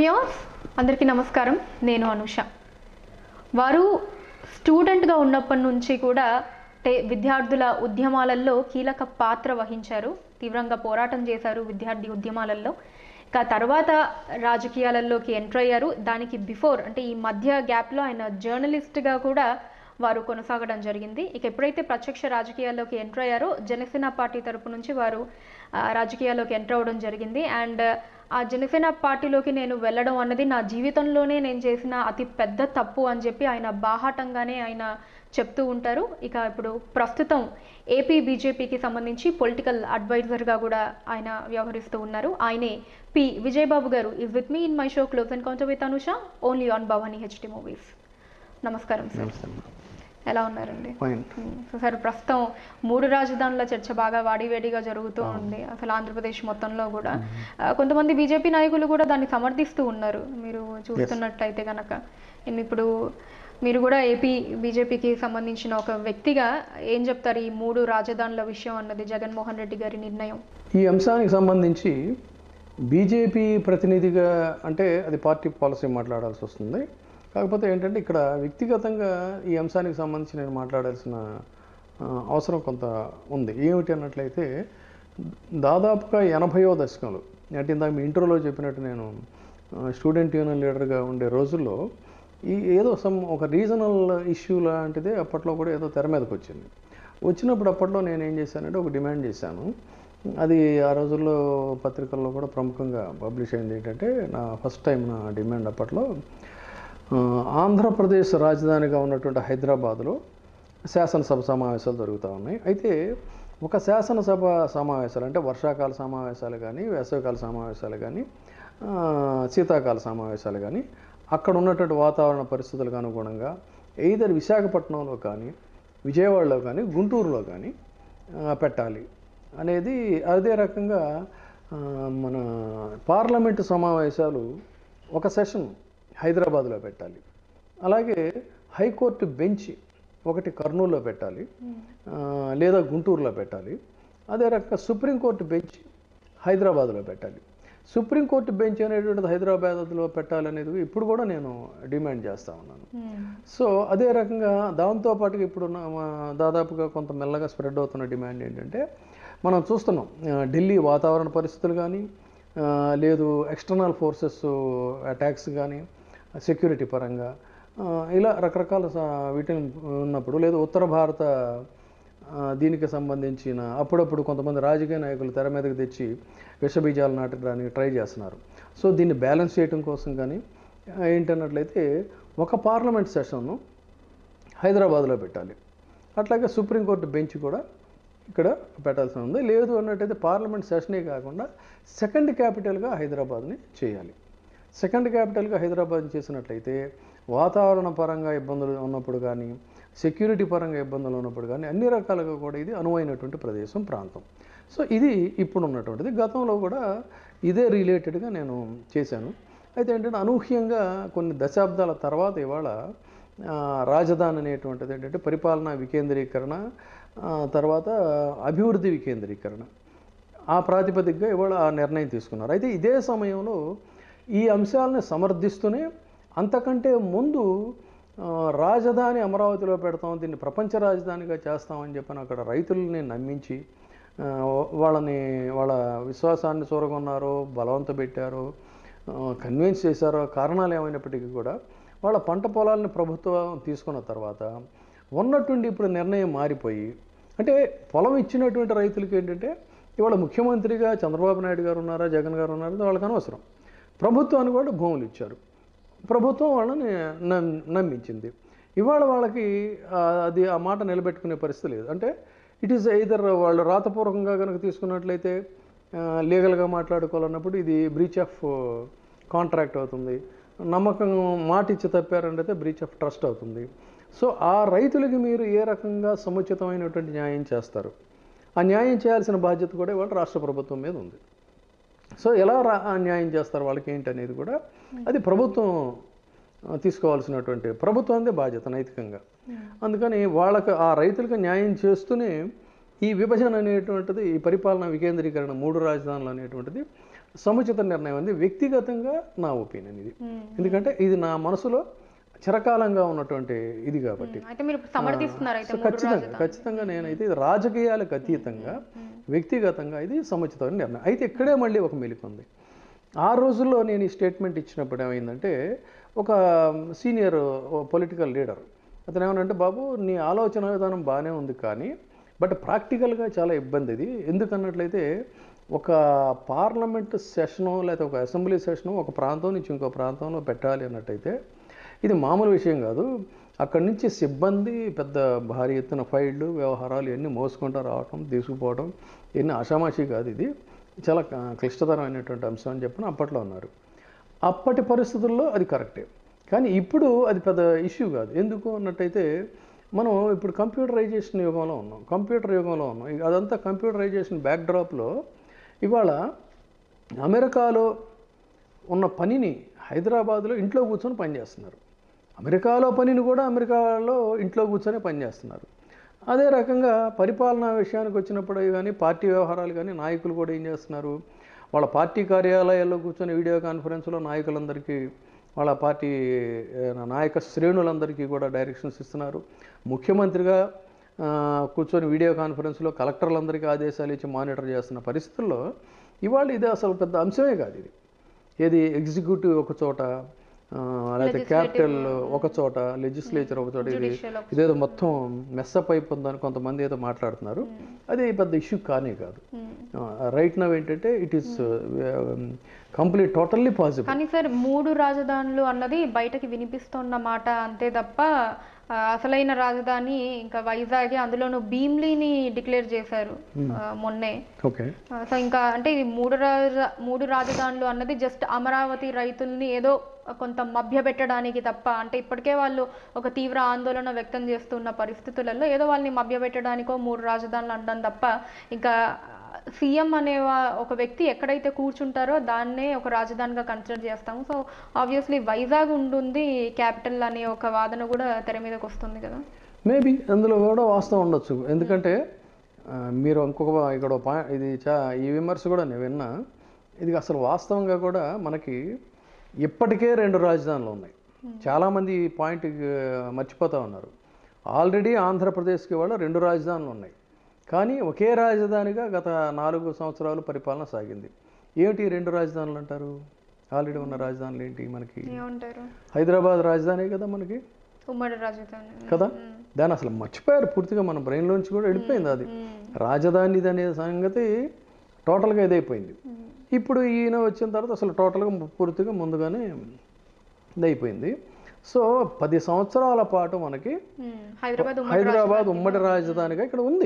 Viewers అందరికీ నమస్కారం నేను అనుష వారు స్టూడెంట్గా ఉన్నప్పటి నుంచి కూడా అంటే విద్యార్థుల ఉద్యమాలలో కీలక పాత్ర వహించారు తీవ్రంగా పోరాటం చేశారు విద్యార్థి ఉద్యమాలలో ఇక తర్వాత రాజకీయాలలోకి ఎంటర్ అయ్యారు దానికి బిఫోర్ అంటే ఈ మధ్య గ్యాప్లో ఆయన జర్నలిస్ట్గా కూడా వారు కొనసాగడం జరిగింది ఇక ఎప్పుడైతే ప్రత్యక్ష రాజకీయాల్లోకి ఎంటర్ అయ్యారో జనసేన పార్టీ తరపు నుంచి వారు ఆ, రాజకీయాల్లోకి ఎంటర్ అవ్వడం జరిగింది అండ్ ఆ జనసేన పార్టీలోకి నేను వెళ్ళడం అన్నది నా జీవితంలోనే నేను చేసిన అతి పెద్ద తప్పు అని చెప్పి ఆయన బాహాటంగానే ఆయన చెప్తూ ఉంటారు ఇక ఇప్పుడు ప్రస్తుతం ఏపీ బీజేపీకి సంబంధించి పొలిటికల్ అడ్వైజర్గా కూడా ఆయన వ్యవహరిస్తూ ఉన్నారు ఆయనే P Vijayababu garu is with me in my show close encounter with Anusha only on Bhavani HD movies నమస్కారం సార్ నమస్తే అమ్మా. ఎలా ఉన్నారండి ఫైన్ ఉమ్, సో సార్ ప్రస్తుతం మూడు రాజధానుల చర్చ బాగా వాడివేడిగా జరుగుతూ ఉంది అసలు ఆంధ్రప్రదేశ్ మొత్తంలో కూడా ఆ, కొంతమంది బీజేపీ నాయకులు కూడా దాన్ని సమర్థిస్తూ ఉన్నారు మీరు చూస్తున్నట్టయితే కనుక ఇప్పుడు మీరు కూడా ఏపీ బీజేపీకి సంబంధించిన ఒక వ్యక్తిగా ఏం చెప్తారు ఈ మూడు రాజధానుల విషయం అన్నది జగన్మోహన్ రెడ్డి గారి నిర్ణయం ఈ అంశానికి సంబంధించి బీజేపీ ప్రతినిధిగా అంటే అది పార్టీ పాలసీ మాట్లాడాల్సి వస్తుంది కాకపోతే ఏంటంటే ఇక్కడ వ్యక్తిగతంగా ఈ అంశానికి సంబంధించి నేను మాట్లాడాల్సిన ఆ, అవసరం కొంత ఉంది ఏమిటి అన్నట్లయితే దాదాపుగా ఎనభైవ దశకంలో అంటే ఇందాక మీ ఇంటర్లో చెప్పినట్టు నేను ఆ, స్టూడెంట్ యూనియన్ లీడర్గా ఉండే రోజుల్లో ఈ ఏదో సమ్ ఒక రీజనల్ ఇష్యూ లాంటిదే అప్పట్లో కూడా ఏదో తెర మీదకి వచ్చింది వచ్చినప్పుడు అప్పట్లో నేను ఏం చేశానంటే ఒక డిమాండ్ చేశాను అది ఆ రోజుల్లో పత్రికల్లో కూడా ప్రముఖంగా పబ్లిష్ అయింది ఏంటంటే నా ఫస్ట్ టైం నా డిమాండ్ అప్పట్లో ఆ, ఆంధ్రప్రదేశ్ రాజధానిగా ఉన్నటువంటి హైదరాబాద్లో శాసనసభ సమావేశాలు జరుగుతూ ఉన్నాయి అయితే ఒక శాసనసభ సమావేశాలు అంటే వర్షాకాల సమావేశాలు కానీ వేసవికాల సమావేశాలు కానీ ఆ, శీతాకాల సమావేశాలు కానీ అక్కడ ఉన్నటువంటి వాతావరణ పరిస్థితులకు అనుగుణంగా ఎయిదర్ విశాఖపట్నంలో కానీ విజయవాడలో కానీ గుంటూరులో కానీ ఆ, పెట్టాలి అనేది అదే రకంగా ఆ, మన పార్లమెంటు సమావేశాలు ఒక సెషన్ హైదరాబాద్లో పెట్టాలి అలాగే హైకోర్టు బెంచ్ ఒకటి కర్నూలులో పెట్టాలి ఆ, లేదా గుంటూరులో పెట్టాలి అదే రకంగా సుప్రీంకోర్టు బెంచ్ హైదరాబాద్లో పెట్టాలి సుప్రీంకోర్టు బెంచ్ అనేటువంటిది హైదరాబాద్లో పెట్టాలనేది ఇప్పుడు కూడా నేను డిమాండ్ చేస్తూ ఉన్నాను సో అదే రకంగా దాంతోపాటుగా ఇప్పుడు ఉన్న మా దాదాపుగా కొంత మెల్లగా స్ప్రెడ్ అవుతున్న డిమాండ్ ఏంటంటే మనం చూస్తున్నాం ఆ, ఢిల్లీ వాతావరణ పరిస్థితులు కానీ ఆ, లేదు ఎక్స్టర్నల్ ఫోర్సెస్ అటాక్స్ కానీ సెక్యూరిటీ పరంగా ఆ, ఇలా రకరకాల స- వీటిని ఉన్నప్పుడు లేదు ఉత్తర భారత ఆ, దీనికి సంబంధించిన అప్పుడప్పుడు కొంతమంది రాజకీయ నాయకులు తెర మీదకి తెచ్చి విషబీజాలు నాటడానికి ట్రై చేస్తున్నారు సో దీన్ని బ్యాలెన్స్ చేయడం కోసం కానీ ఆ, ఏంటన్నట్లయితే ఒక పార్లమెంట్ సెషన్ను హైదరాబాద్లో పెట్టాలి అట్లాగే సుప్రీంకోర్టు బెంచ్ కూడా ఇక్కడ పెట్టాల్సి ఉంది లేదు అన్నట్టయితే పార్లమెంట్ సెషనే కాకుండా సెకండ్ క్యాపిటల్గా హైదరాబాద్ని చేయాలి సెకండ్ క్యాపిటల్గా హైదరాబాద్ చేసినట్లయితే వాతావరణ పరంగా ఇబ్బందులు ఉన్నప్పుడు కానీ సెక్యూరిటీ పరంగా ఇబ్బందులు ఉన్నప్పుడు కానీ అన్ని రకాలుగా కూడా ఇది అనువైనటువంటి ప్రదేశం ప్రాంతం సో ఇది ఇప్పుడు ఉన్నటువంటిది గతంలో కూడా ఇదే రిలేటెడ్గా నేను చేశాను అయితే ఏంటంటే అనూహ్యంగా కొన్ని దశాబ్దాల తర్వాత ఇవాళ ఆ, రాజధాని అనేటువంటిది ఏంటంటే పరిపాలనా వికేంద్రీకరణ ఆ, తర్వాత అభివృద్ధి వికేంద్రీకరణ ఆ ప్రాతిపదికగా ఇవాళ ఆ నిర్ణయం తీసుకున్నారు అయితే ఇదే సమయంలో ఈ అంశాలను సమర్థిస్తూనే అంతకంటే ముందు ఆ, రాజధాని అమరావతిలో పెడతాం దీన్ని ప్రపంచ రాజధానిగా చేస్తామని చెప్పని అక్కడ రైతుల్ని నమ్మించి ఆ, వాళ్ళని వాళ్ళ విశ్వాసాన్ని చూరగొన్నారో బలవంత పెట్టారో కన్విన్స్ చేశారో కారణాలు ఏమైనప్పటికీ కూడా వాళ్ళ పంట పొలాలని ప్రభుత్వం తీసుకున్న తర్వాత ఉన్నట్టుండి ఇప్పుడు నిర్ణయం మారిపోయి అంటే పొలం ఇచ్చినటువంటి రైతులకి ఏంటంటే ఇవాళ ముఖ్యమంత్రిగా చంద్రబాబు నాయుడు గారు ఉన్నారా జగన్ గారు ఉన్నారా అది వాళ్ళకి అనవసరం ప్రభుత్వానికి కూడా భూములు ఇచ్చారు ప్రభుత్వం వాళ్ళని నమ్- నమ్మించింది ఇవాళ వాళ్ళకి ఆ, అది ఆ మాట నిలబెట్టుకునే పరిస్థితి లేదు అంటే ఇట్ ఈస్ ఐదర్ వాళ్ళు రాతపూర్వకంగా కనుక తీసుకున్నట్లయితే లీగల్గా మాట్లాడుకోవాలన్నప్పుడు ఇది బ్రీచ్ ఆఫ్ కాంట్రాక్ట్ అవుతుంది నమ్మకం మాట ఇచ్చి తప్పారంటే బ్రీచ్ ఆఫ్ ట్రస్ట్ అవుతుంది సో ఆ రైతులకి మీరు ఏ రకంగా సముచితమైనటువంటి న్యాయం చేస్తారు ఆ న్యాయం చేయాల్సిన బాధ్యత కూడా ఇవాళ రాష్ట్ర ప్రభుత్వం మీద ఉంది సో ఎలా రా ఆ న్యాయం చేస్తారు వాళ్ళకి ఏంటి అనేది కూడా అది ప్రభుత్వం ఆ, తీసుకోవాల్సినటువంటి ప్రభుత్వందే బాధ్యత నైతికంగా అందుకని వాళ్ళకి ఆ రైతులకు న్యాయం చేస్తూనే ఈ విభజన అనేటువంటిది ఈ పరిపాలన వికేంద్రీకరణ మూడు రాజధానులు అనేటువంటిది సముచిత నిర్ణయం అంది వ్యక్తిగతంగా నా ఒపీనియన్ ఇది మ్మ్. ఎందుకంటే ఇది నా మనసులో చిరకాలంగా ఉన్నటువంటి ఇది కాబట్టి అయితే మీరు సమర్థిస్తున్నారు అయితే సో మూడు ఖచ్చితంగా రాజధానులు ఖచ్చితంగా నేనైతే ఇది రాజకీయాలకు అతీతంగా వ్యక్తిగతంగా ఇది సముచితమైన నిర్ణయం అయితే ఇక్కడే మళ్ళీ ఒక మెలిక ఉంది ఆ రోజుల్లో నేను ఈ స్టేట్మెంట్ ఇచ్చినప్పుడు ఏమైందంటే ఒక సీనియర్ పొలిటికల్ లీడర్ అతను ఏమనంటే బాబు నీ ఆలోచన విధానం బాగానే ఉంది కానీ బట్ ప్రాక్టికల్గా చాలా ఇబ్బంది ఇది ఎందుకన్నట్లయితే ఒక పార్లమెంట్ సెషను లేకపోతే ఒక అసెంబ్లీ సెషను ఒక ప్రాంతం నుంచి ఇంకో ప్రాంతంలో పెట్టాలి అన్నట్టయితే ఇది మామూలు విషయం కాదు అక్కడి నుంచి సిబ్బంది పెద్ద భారీ ఎత్తున ఫైళ్ళు వ్యవహారాలు ఇవన్నీ మోసుకుంటూ రావటం తీసుకుపోవడం ఇవన్నీ ఆషామాషి కాదు ఇది చాలా క- క్లిష్టతరమైనటువంటి అంశం అని చెప్పిన అప్పట్లో ఉన్నారు అప్పటి పరిస్థితుల్లో అది కరెక్టే కానీ ఇప్పుడు అది పెద్ద ఇష్యూ కాదు ఎందుకు అన్నట్టయితే మనం ఇప్పుడు కంప్యూటరైజేషన్ యుగంలో ఉన్నాం కంప్యూటర్ యుగంలో ఉన్నాం ఇక అదంతా కంప్యూటరైజేషన్ బ్యాక్డ్రాప్లో ఇవాళ అమెరికాలో ఉన్న పనిని హైదరాబాద్లో ఇంట్లో కూర్చొని పనిచేస్తున్నారు అమెరికాలో పనిని కూడా అమెరికాలో ఇంట్లో కూర్చొని పనిచేస్తున్నారు అదే రకంగా పరిపాలనా విషయానికి వచ్చినప్పుడు కానీ పార్టీ వ్యవహారాలు కానీ నాయకులు కూడా ఏం చేస్తున్నారు వాళ్ళ పార్టీ కార్యాలయాల్లో కూర్చొని వీడియో కాన్ఫరెన్స్లో నాయకులందరికీ వాళ్ళ పార్టీ ఏ, నాయక శ్రేణులందరికీ కూడా డైరెక్షన్స్ ఇస్తున్నారు ముఖ్యమంత్రిగా ఆ, కూర్చొని వీడియో కాన్ఫరెన్స్లో కలెక్టర్లందరికీ ఆదేశాలు ఇచ్చి మానిటర్ చేస్తున్న పరిస్థితుల్లో ఇవాళ ఇది అసలు పెద్ద అంశమే కాదు ఇది ఏది ఎగ్జిక్యూటివ్ ఒక చోట ఆ, లేకపోతే క్యాపిటల్ ఒక చోట లెజిస్లేచర్ ఒక చోట ఇది Judicial ఒక ఇదేదో మొత్తం మెస్సప్ అయిపోతుందని కొంతమంది ఏదో మాట్లాడుతున్నారు అది పెద్ద ఇష్యూ కానే కాదు మ్మ్. రైట్ నవ్ ఏంటంటే it is complete totally possible కానీ సార్ మూడు రాజధానులు అన్నది బయటకి వినిపిస్తున్న మాట అంతే తప్ప ఆ, అసలైన రాజధాని ఇంకా వైజాగ్ అందులోను భీమ్లీని డిక్లేర్ చేశారు ఆ, మొన్నే ఓకే ఆ, సో ఇంకా అంటే ఇది మూడు రాజ మూడు రాజధానులు అన్నది జస్ట్ అమరావతి రైతుల్ని ఏదో కొంత మభ్యపెట్టడానికి తప్ప అంటే ఇప్పటికే వాళ్ళు ఒక తీవ్ర ఆందోళన వ్యక్తం చేస్తున్న పరిస్థితులలో ఏదో వాళ్ళని మభ్యపెట్టడానికో మూడు రాజధానులు అనడం తప్ప ఇంకా సీఎం అనే వా- ఒక వ్యక్తి ఎక్కడైతే కూర్చుంటారో దాన్నే ఒక రాజధానిగా కన్సిడర్ చేస్తాము సో ఆబ్వియస్లీ వైజాగ్ ఉంటుంది క్యాపిటల్ అనే ఒక వాదన కూడా తెర మీదకి వస్తుంది కదా మేబీ అందులో కూడా వాస్తవం ఉండొచ్చు ఎందుకంటే ఆ, మీరు ఇంకొక ఇక్కడ పాయింట్ ఇది చా ఈ విమర్శ కూడా నేను విన్నా ఇది అసలు వాస్తవంగా కూడా మనకి ఇప్పటికే రెండు రాజధానులు ఉన్నాయి చాలామంది ఈ పాయింట్ మర్చిపోతూ ఉన్నారు ఆల్రెడీ ఆంధ్రప్రదేశ్కి వాళ్ళ రెండు రాజధానులు ఉన్నాయి కానీ ఒకే రాజధానిగా గత నాలుగు సంవత్సరాలు పరిపాలన సాగింది ఏమిటి ఈ రెండు రాజధానులు అంటారు ఆల్రెడీ ఉన్న రాజధానులు ఏంటి మనకి ఏమంటారు హైదరాబాద్ రాజధాని కదా మనకి ఉమ్మడి రాజధాని కదా దాన్ని అసలు మర్చిపోయారు పూర్తిగా మన బ్రెయిన్లోంచి కూడా వెళ్ళిపోయింది అది రాజధాని అనే సంగతి టోటల్గా ఇదైపోయింది ఇప్పుడు ఈయన వచ్చిన తర్వాత అసలు టోటల్గా పూర్తిగా ముందుగానే ఇదైపోయింది సో పది సంవత్సరాల పాటు మనకి మ్మ్. హైదరాబాద్ ఉమ్మడి హైదరాబాద్ ఉమ్మడి రాజధానిగా ఇక్కడ ఉంది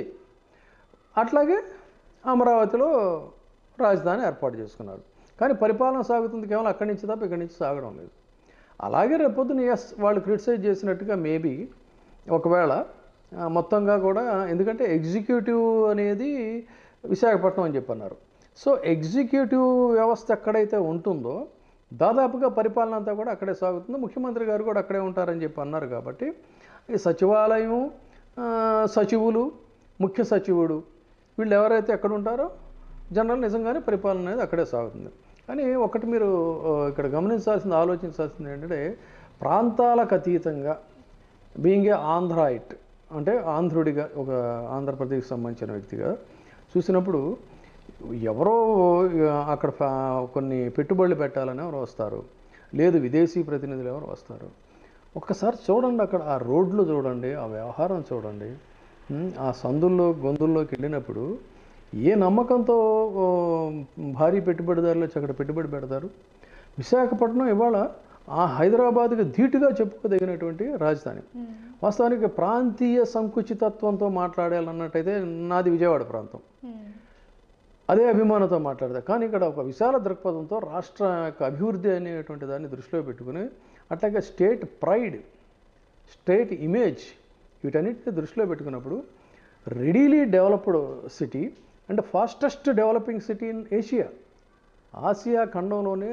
అట్లాగే అమరావతిలో రాజధాని ఏర్పాటు చేసుకున్నారు కానీ పరిపాలన సాగుతుంది కేవలం అక్కడి నుంచి తప్ప ఇక్కడి నుంచి సాగడం లేదు అలాగే రేపొద్దున ఎస్ వాళ్ళు క్రిటిసైజ్ చేసినట్టుగా మేబీ ఒకవేళ ఆ, మొత్తంగా కూడా ఎందుకంటే ఎగ్జిక్యూటివ్ అనేది విశాఖపట్నం అని చెప్పన్నారు సో ఎగ్జిక్యూటివ్ వ్యవస్థ ఎక్కడైతే ఉంటుందో దాదాపుగా పరిపాలన అంతా కూడా అక్కడే సాగుతుంది ముఖ్యమంత్రి గారు కూడా అక్కడే ఉంటారని చెప్పి అన్నారు కాబట్టి ఈ సచివాలయం ఆ, సచివులు ముఖ్య సచివుడు వీళ్ళు ఎవరైతే ఎక్కడ ఉంటారో జనరల్ నిజంగానే పరిపాలన అనేది అక్కడే సాగుతుంది కానీ ఒకటి మీరు ఆ, ఇక్కడ గమనించాల్సింది ఆలోచించాల్సింది ఏంటంటే ప్రాంతాలకు అతీతంగా బీయింగ్ ఏ ఆంధ్రాయిట్ అంటే ఆంధ్రుడిగా ఒక ఆంధ్రప్రదేశ్కి సంబంధించిన వ్యక్తిగా చూసినప్పుడు ఎవరో ఆ, అక్కడ ఫా- కొన్ని పెట్టుబడులు పెట్టాలని ఎవరు వస్తారు లేదు విదేశీ ప్రతినిధులు ఎవరు వస్తారు ఒక్కసారి చూడండి అక్కడ ఆ రోడ్లు చూడండి ఆ వ్యవహారం చూడండి ఉమ్, ఆ సందుల్లో గొంతుల్లోకి వెళ్ళినప్పుడు ఏ నమ్మకంతో ఓ, భారీ పెట్టుబడిదారులు వచ్చి అక్కడ పెట్టుబడి పెడతారు విశాఖపట్నం ఇవాళ ఆ హైదరాబాద్కి ధీటుగా చెప్పుకోదగినటువంటి రాజధాని మ్మ్. వాస్తవానికి ప్రాంతీయ సంకుచితత్వంతో మాట్లాడాలన్నట్టయితే నాది విజయవాడ ప్రాంతం మ్మ్. అదే అభిమానంతో మాట్లాడతా కానీ ఇక్కడ ఒక విశాల దృక్పథంతో రాష్ట్ర యొక్క అభివృద్ధి అనేటువంటి దాన్ని దృష్టిలో పెట్టుకుని అట్లాగే స్టేట్ ప్రైడ్ స్టేట్ ఇమేజ్ వీటన్నిటిని దృష్టిలో పెట్టుకున్నప్పుడు readily developed city and fastest developing city in Asia ఆసియా ఖండంలోనే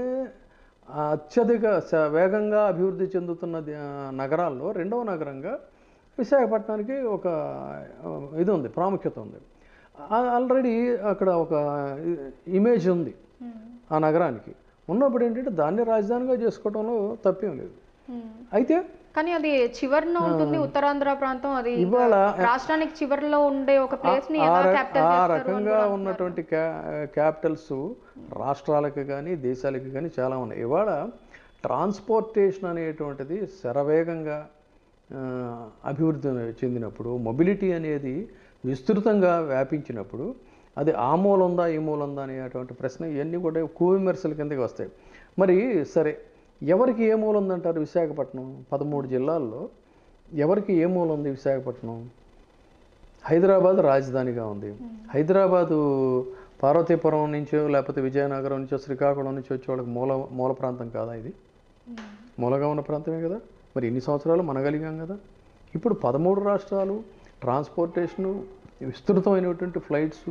అత్యధిక స- వేగంగా అభివృద్ధి చెందుతున్న ది- నగరాల్లో రెండవ నగరంగా విశాఖపట్నానికి ఒక ఆ, ఇది ఉంది ప్రాముఖ్యత ఉంది ఆల్రెడీ అక్కడ ఒక ఇమేజ్ ఉంది ఉమ్, ఆ నగరానికి ఉన్నప్పుడు ఏంటంటే దాన్ని రాజధానిగా చేసుకోవడంలో తప్పేం లేదు ఉమ్. అయితే కానీ అది చివరిన ఉంటుంది ఉత్తరాంధ్ర ప్రాంతం అది ఇంకా ఇవాళ రాష్ట్రానికి చివరిలో ఉండే ఒక ప్లేస్ ని ఆ ఎలా ర- క్యాపిటల్ ఆ చేస్తారు అని రకంగా కూడా ఉన్నటువంటి క్యా క్యాపిటల్స్ రాష్ట్రాలకి కానీ దేశాలకి కానీ చాలా ఉన్నాయి ఇవాళ ట్రాన్స్పోర్టేషన్ అనేటువంటిది శరవేగంగా ఆ, అభివృద్ధి చెందినప్పుడు మొబిలిటీ అనేది విస్తృతంగా వ్యాపించినప్పుడు అది ఆ మూల ఉందా ఈ మూల ఉందా అనేటువంటి ప్రశ్న ఇవన్నీ కూడా కూవిమర్శల కిందకి వస్తాయి మరి సరే ఎవరికి ఏ మూల ఉందంటారు విశాఖపట్నం పదమూడు జిల్లాల్లో ఎవరికి ఏ మూల ఉంది విశాఖపట్నం హైదరాబాద్ రాజధానిగా ఉంది హైదరాబాదు పార్వతీపురం నుంచో లేకపోతే విజయనగరం నుంచో శ్రీకాకుళం నుంచి వచ్చే వాళ్ళకి మూల మూల ప్రాంతం కాదా ఇది ఉమ్, మూలగా ఉన్న ప్రాంతమే కదా మరి ఇన్ని సంవత్సరాలు మనగలిగాం కదా ఇప్పుడు పదమూడు రాష్ట్రాలు ట్రాన్స్పోర్టేషను విస్తృతమైనటువంటి ఫ్లైట్స్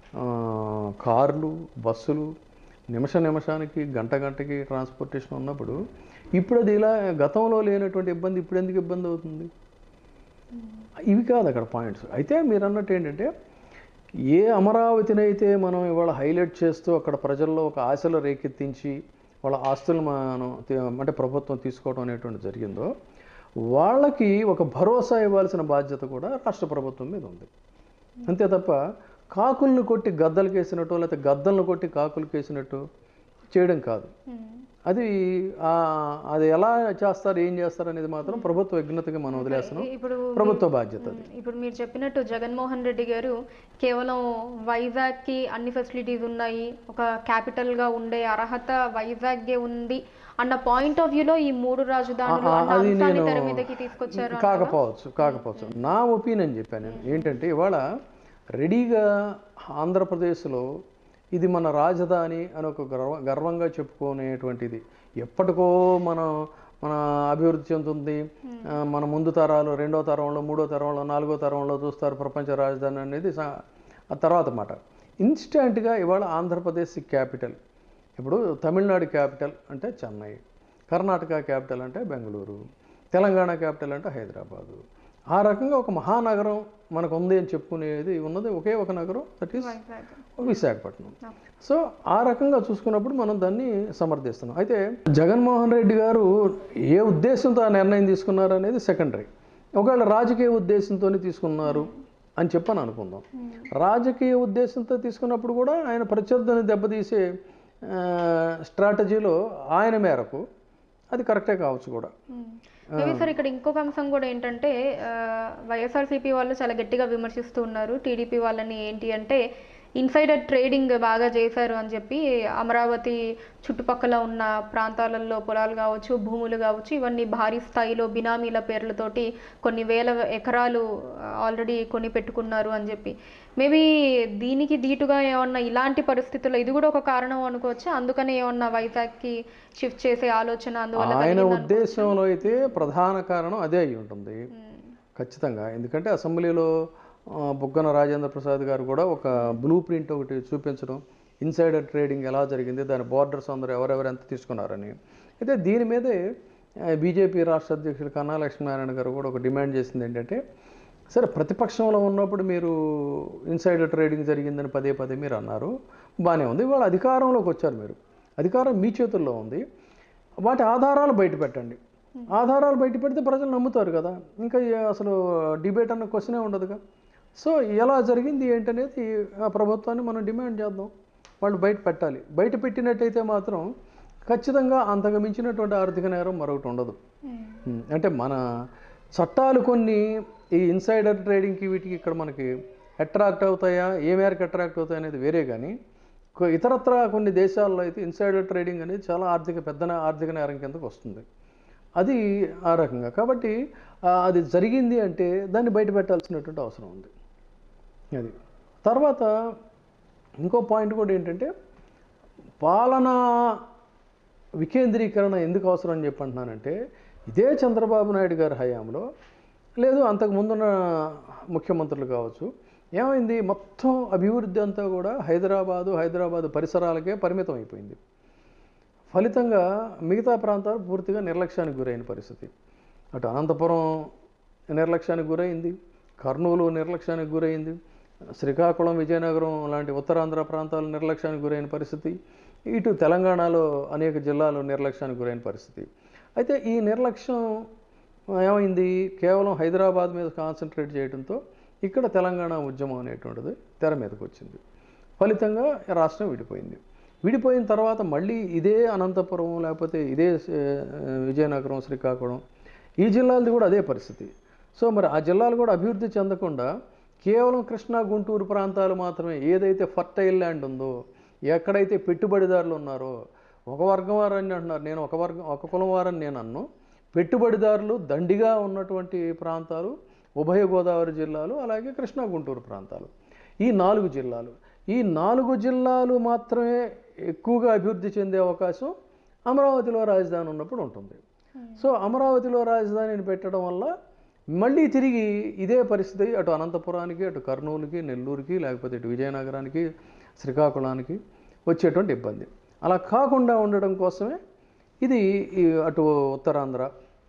కార్లు బస్సులు నిమిష నిమిషానికి గంట గంటకి ట్రాన్స్పోర్టేషన్ ఉన్నప్పుడు ఇప్పుడు అది ఇలా గతంలో లేనటువంటి ఇబ్బంది ఇప్పుడు ఎందుకు ఇబ్బంది అవుతుంది ఇవి కాదు అక్కడ పాయింట్స్ అయితే మీరు అన్నట్టు ఏంటంటే ఏ అమరావతిని అయితే మనం ఇవాళ హైలైట్ చేస్తూ అక్కడ ప్రజల్లో ఒక ఆశలు రేకెత్తించి వాళ్ళ ఆస్తులు మనం తీ- అంటే ప్రభుత్వం తీసుకోవడం అనేటువంటి జరిగిందో వాళ్ళకి ఒక భరోసా ఇవ్వాల్సిన బాధ్యత కూడా రాష్ట్ర ప్రభుత్వం మీద ఉంది అంతే తప్ప కాకుల్ని కొట్టి గద్దలు కేసినట్టు లేకపోతే గద్దలను కొట్టి కాకులు కేసినట్టు చేయడం కాదు ఉమ్, అది ఆ, అది ఎలా చేస్తారు ఏం చేస్తారు అనేది మాత్రం ప్రభుత్వ విఘ్నతగా మనం వదిలేస్తున్నాం ఇప్పుడు ప్రభుత్వ బాధ్యత అది ఉమ్, ఇప్పుడు మీరు చెప్పినట్టు జగన్మోహన్ రెడ్డి గారు కేవలం వైజాగ్ కి అన్ని ఫెసిలిటీస్ ఉన్నాయి ఒక క్యాపిటల్ గా ఉండే అర్హత వైజాగ్గే ఉంది అన్న పాయింట్ ఆఫ్ వ్యూలో ఈ మూడు రాజధానులు ఆ, అన్న అది అంశాన్ని నేను తెర మీదకి తీసుకొచ్చారు కాకపోవచ్చు కాకపోవచ్చు నా ఒపీనియన్ చెప్పాను నేను ఏంటంటే ఇవాళ రెడీగా ఆంధ్రప్రదేశ్లో ఇది మన రాజధాని అని ఒక గర్వ గర్వంగా చెప్పుకునేటువంటిది ఎప్పటికో మనం మన అభివృద్ధి చెందుతుంది ఆ, మన ముందు తరాలు రెండో తరంలో మూడో తరంలో నాలుగో తరంలో చూస్తారు ప్రపంచ రాజధాని అనేది సా- ఆ తర్వాత మాట ఇన్స్టెంట్గా ఇవాళ ఆంధ్రప్రదేశ్ క్యాపిటల్ ఇప్పుడు తమిళనాడు క్యాపిటల్ అంటే చెన్నై కర్ణాటక క్యాపిటల్ అంటే బెంగళూరు తెలంగాణ క్యాపిటల్ అంటే హైదరాబాదు ఆ రకంగా ఒక మహానగరం మనకు ఉంది అని చెప్పుకునేది ఉన్నది ఒకే ఒక నగరం that is Vizag Visakhapatnam so ఆ రకంగా చూసుకున్నప్పుడు మనం దాన్ని సమర్థిస్తున్నాం అయితే జగన్మోహన్ రెడ్డి గారు ఏ ఉద్దేశంతో ఆ నిర్ణయం తీసుకున్నారు అనేది సెకండరీ ఒకవేళ రాజకీయ ఉద్దేశంతో తీసుకున్నారు అని చెప్పని అనుకుందాం రాజకీయ ఉద్దేశంతో తీసుకున్నప్పుడు కూడా ఆయన ప్రత్యర్థిని దెబ్బతీసే ఆ, స్ట్రాటజీలో ఆయన మేరకు అది కరెక్టే కావచ్చు కూడా మేబీ సార్ ఇక్కడ ఇంకొక అంశం కూడా ఏంటంటే ఆ, వైఎస్ఆర్సీపీ వాళ్ళు చాలా గట్టిగా విమర్శిస్తూ ఉన్నారు టీడీపీ వాళ్ళని ఏంటి అంటే ఇన్సైడర్ ట్రేడింగ్ బాగా చేశారు అని చెప్పి అమరావతి చుట్టుపక్కల ఉన్న ప్రాంతాలలో పొలాలు కావచ్చు భూములు కావచ్చు ఇవన్నీ భారీ స్థాయిలో బినామీల పేర్లతోటి కొన్ని వేల ఎకరాలు ఆల్రెడీ కొని పెట్టుకున్నారు అని చెప్పి మేబీ దీనికి దీటుగా ఏమన్నా ఇలాంటి పరిస్థితుల్లో ఇది కూడా ఒక కారణం అనుకోవచ్చా అందుకనే ఏమన్నా వైజాగ్కి షిఫ్ట్ చేసే ఆలోచన అందువల్ల ఆయన కలిగిందా? ఉద్దేశంలో అయితే ప్రధాన కారణం అదే అయి ఉంటుంది ఉమ్, ఖచ్చితంగా ఎందుకంటే అసెంబ్లీలో ఆ, బుగ్గన రాజేంద్ర ప్రసాద్ గారు కూడా ఒక బ్లూ ప్రింట్ ఒకటి చూపించడం ఇన్సైడర్ ట్రేడింగ్ ఎలా జరిగింది దాని బార్డర్స్ అందరూ ఎవరెవరు ఎంత తీసుకున్నారని అయితే దీని మీదే బీజేపీ రాష్ట్ర అధ్యక్షుడు కన్నా లక్ష్మీనారాయణ గారు కూడా ఒక డిమాండ్ చేసింది ఏంటంటే సరే ప్రతిపక్షంలో ఉన్నప్పుడు మీరు ఇన్సైడర్ ట్రేడింగ్ జరిగిందని పదే పదే మీరు అన్నారు బాగానే ఉంది ఇవాళ అధికారంలోకి వచ్చారు మీరు అధికారం మీ చేతుల్లో ఉంది వాటి ఆధారాలు బయట పెట్టండి ఆధారాలు బయట పెడితే ప్రజలు నమ్ముతారు కదా ఇంకా ఈ అసలు డిబేట్ అన్న క్వశ్చనే ఉండదుగా సో ఎలా జరిగింది ఏంటనేది ఆ ప్రభుత్వాన్ని మనం డిమాండ్ చేద్దాం వాళ్ళు బయట పెట్టాలి బయట పెట్టినట్టయితే మాత్రం ఖచ్చితంగా అంతకు మించినటువంటి ఆర్థిక నేరం మరొకటి ఉండదు ఉమ్, ఉమ్, అంటే మన చట్టాలు కొన్ని ఈ ఇన్సైడర్ ట్రేడింగ్కి వీటికి ఇక్కడ మనకి అట్రాక్ట్ అవుతాయా ఏ మేరకు అట్రాక్ట్ అవుతాయి అనేది వేరే కానీ కొ- ఇతరత్ర కొన్ని దేశాల్లో అయితే ఇన్సైడర్ ట్రేడింగ్ అనేది చాలా ఆర్థిక పెద్ద నే- ఆర్థిక నేరం కిందకు వస్తుంది అది ఆ రకంగా కాబట్టి ఆ, అది జరిగింది అంటే దాన్ని బయట పెట్టాల్సినటువంటి అవసరం ఉంది అది తర్వాత ఇంకో పాయింట్ కూడా ఏంటంటే పాలనా వికేంద్రీకరణ ఎందుకు అవసరం అని చెప్పి అంటున్నానంటే ఇదే చంద్రబాబు నాయుడు గారి హయాంలో లేదు అంతకు ముందున్న ముఖ్యమంత్రులు కావచ్చు ఏమైంది మొత్తం అభివృద్ధి అంతా కూడా హైదరాబాదు హైదరాబాదు పరిసరాలకే పరిమితం అయిపోయింది ఫలితంగా మిగతా ప్రాంతాలు పూర్తిగా నిర్లక్ష్యానికి గురైన పరిస్థితి అటు అనంతపురం నిర్లక్ష్యానికి గురైంది కర్నూలు నిర్లక్ష్యానికి గురైంది శ్రీకాకుళం విజయనగరం లాంటి ఉత్తరాంధ్ర ప్రాంతాలు నిర్లక్ష్యానికి గురైన పరిస్థితి ఇటు తెలంగాణలో అనేక జిల్లాలు నిర్లక్ష్యానికి గురైన పరిస్థితి అయితే ఈ నిర్లక్ష్యం ఏమైంది కేవలం హైదరాబాద్ మీద కాన్సన్ట్రేట్ చేయడంతో ఇక్కడ తెలంగాణ ఉద్యమం అనేటువంటిది తెర మీదకి వచ్చింది ఫలితంగా రాష్ట్రం విడిపోయింది విడిపోయిన తర్వాత మళ్ళీ ఇదే అనంతపురం లేకపోతే ఇదే ఆ, విజయనగరం శ్రీకాకుళం ఈ జిల్లాలది కూడా అదే పరిస్థితి సో మరి ఆ జిల్లాలు కూడా అభివృద్ధి చెందకుండా కేవలం కృష్ణా గుంటూరు ప్రాంతాలు మాత్రమే ఏదైతే ఫర్టైల్ ల్యాండ్ ఉందో ఎక్కడైతే పెట్టుబడిదారులు ఉన్నారో ఒక వర్గం వారని అంటున్నారు నేను ఒక వర్గం ఒక కులం వారని నేను అన్ను పెట్టుబడిదారులు దండిగా ఉన్నటువంటి ప్రాంతాలు ఉభయ గోదావరి జిల్లాలు అలాగే కృష్ణా గుంటూరు ప్రాంతాలు ఈ నాలుగు జిల్లాలు ఈ నాలుగు జిల్లాలు మాత్రమే ఎక్కువగా అభివృద్ధి చెందే అవకాశం అమరావతిలో రాజధాని ఉన్నప్పుడు ఉంటుంది సో అమరావతిలో రాజధానిని పెట్టడం వల్ల మళ్ళీ తిరిగి ఇదే పరిస్థితి అటు అనంతపురానికి అటు కర్నూలుకి నెల్లూరుకి లేకపోతే ఇటు విజయనగరానికి శ్రీకాకుళానికి వచ్చేటువంటి ఇబ్బంది అలా కాకుండా ఉండడం కోసమే ఇది ఈ అటు ఉత్తరాంధ్ర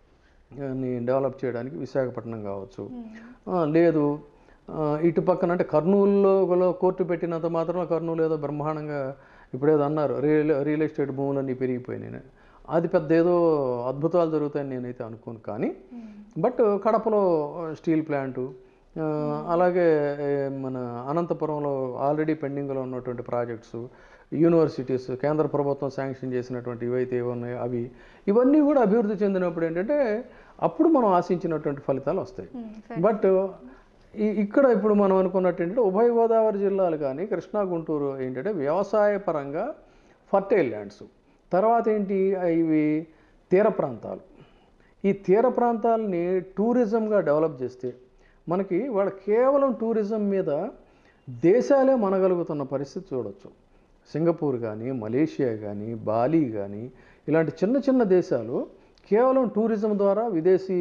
ని డెవలప్ చేయడానికి విశాఖపట్నం కావచ్చు ఆ, లేదు ఆ, ఇటు పక్కన అంటే కర్నూలులో కోర్టు పెట్టినంత మాత్రం కర్నూలు ఏదో బ్రహ్మాండంగా ఇప్పుడేదో అన్నారు రియల్ రియల్ ఎస్టేట్ భూములన్నీ పెరిగిపోయినాయి అది పెద్ద ఏదో అద్భుతాలు జరుగుతాయని నేనైతే అనుకోను కానీ బట్ కడపలో స్టీల్ ప్లాంటు ఆ, అలాగే ఏ, మన అనంతపురంలో ఆల్రెడీ పెండింగ్లో ఉన్నటువంటి ప్రాజెక్ట్స్ యూనివర్సిటీస్ కేంద్ర ప్రభుత్వం శాంక్షన్ చేసినటువంటి ఇవైతే ఏవి ఉన్నాయో అవి ఇవన్నీ కూడా అభివృద్ధి చెందినప్పుడు ఏంటంటే అప్పుడు మనం ఆశించినటువంటి ఫలితాలు వస్తాయి బట్ ఈ- ఇక్కడ ఇప్పుడు మనం అనుకున్నట్టు ఏంటంటే ఉభయ గోదావరి జిల్లాలు కానీ కృష్ణా గుంటూరు ఏంటంటే వ్యవసాయ పరంగా ఫర్టైల్ ల్యాండ్స్ తర్వాత ఏంటి ఇవి తీర ప్రాంతాలు ఈ తీర ప్రాంతాలని టూరిజంగా డెవలప్ చేస్తే మనకి వాళ్ళ కేవలం టూరిజం మీద దేశాలే మనగలుగుతున్న పరిస్థితి చూడొచ్చు సింగపూర్ కానీ మలేషియా కానీ బాలి కానీ ఇలాంటి చిన్న చిన్న దేశాలు కేవలం టూరిజం ద్వారా విదేశీ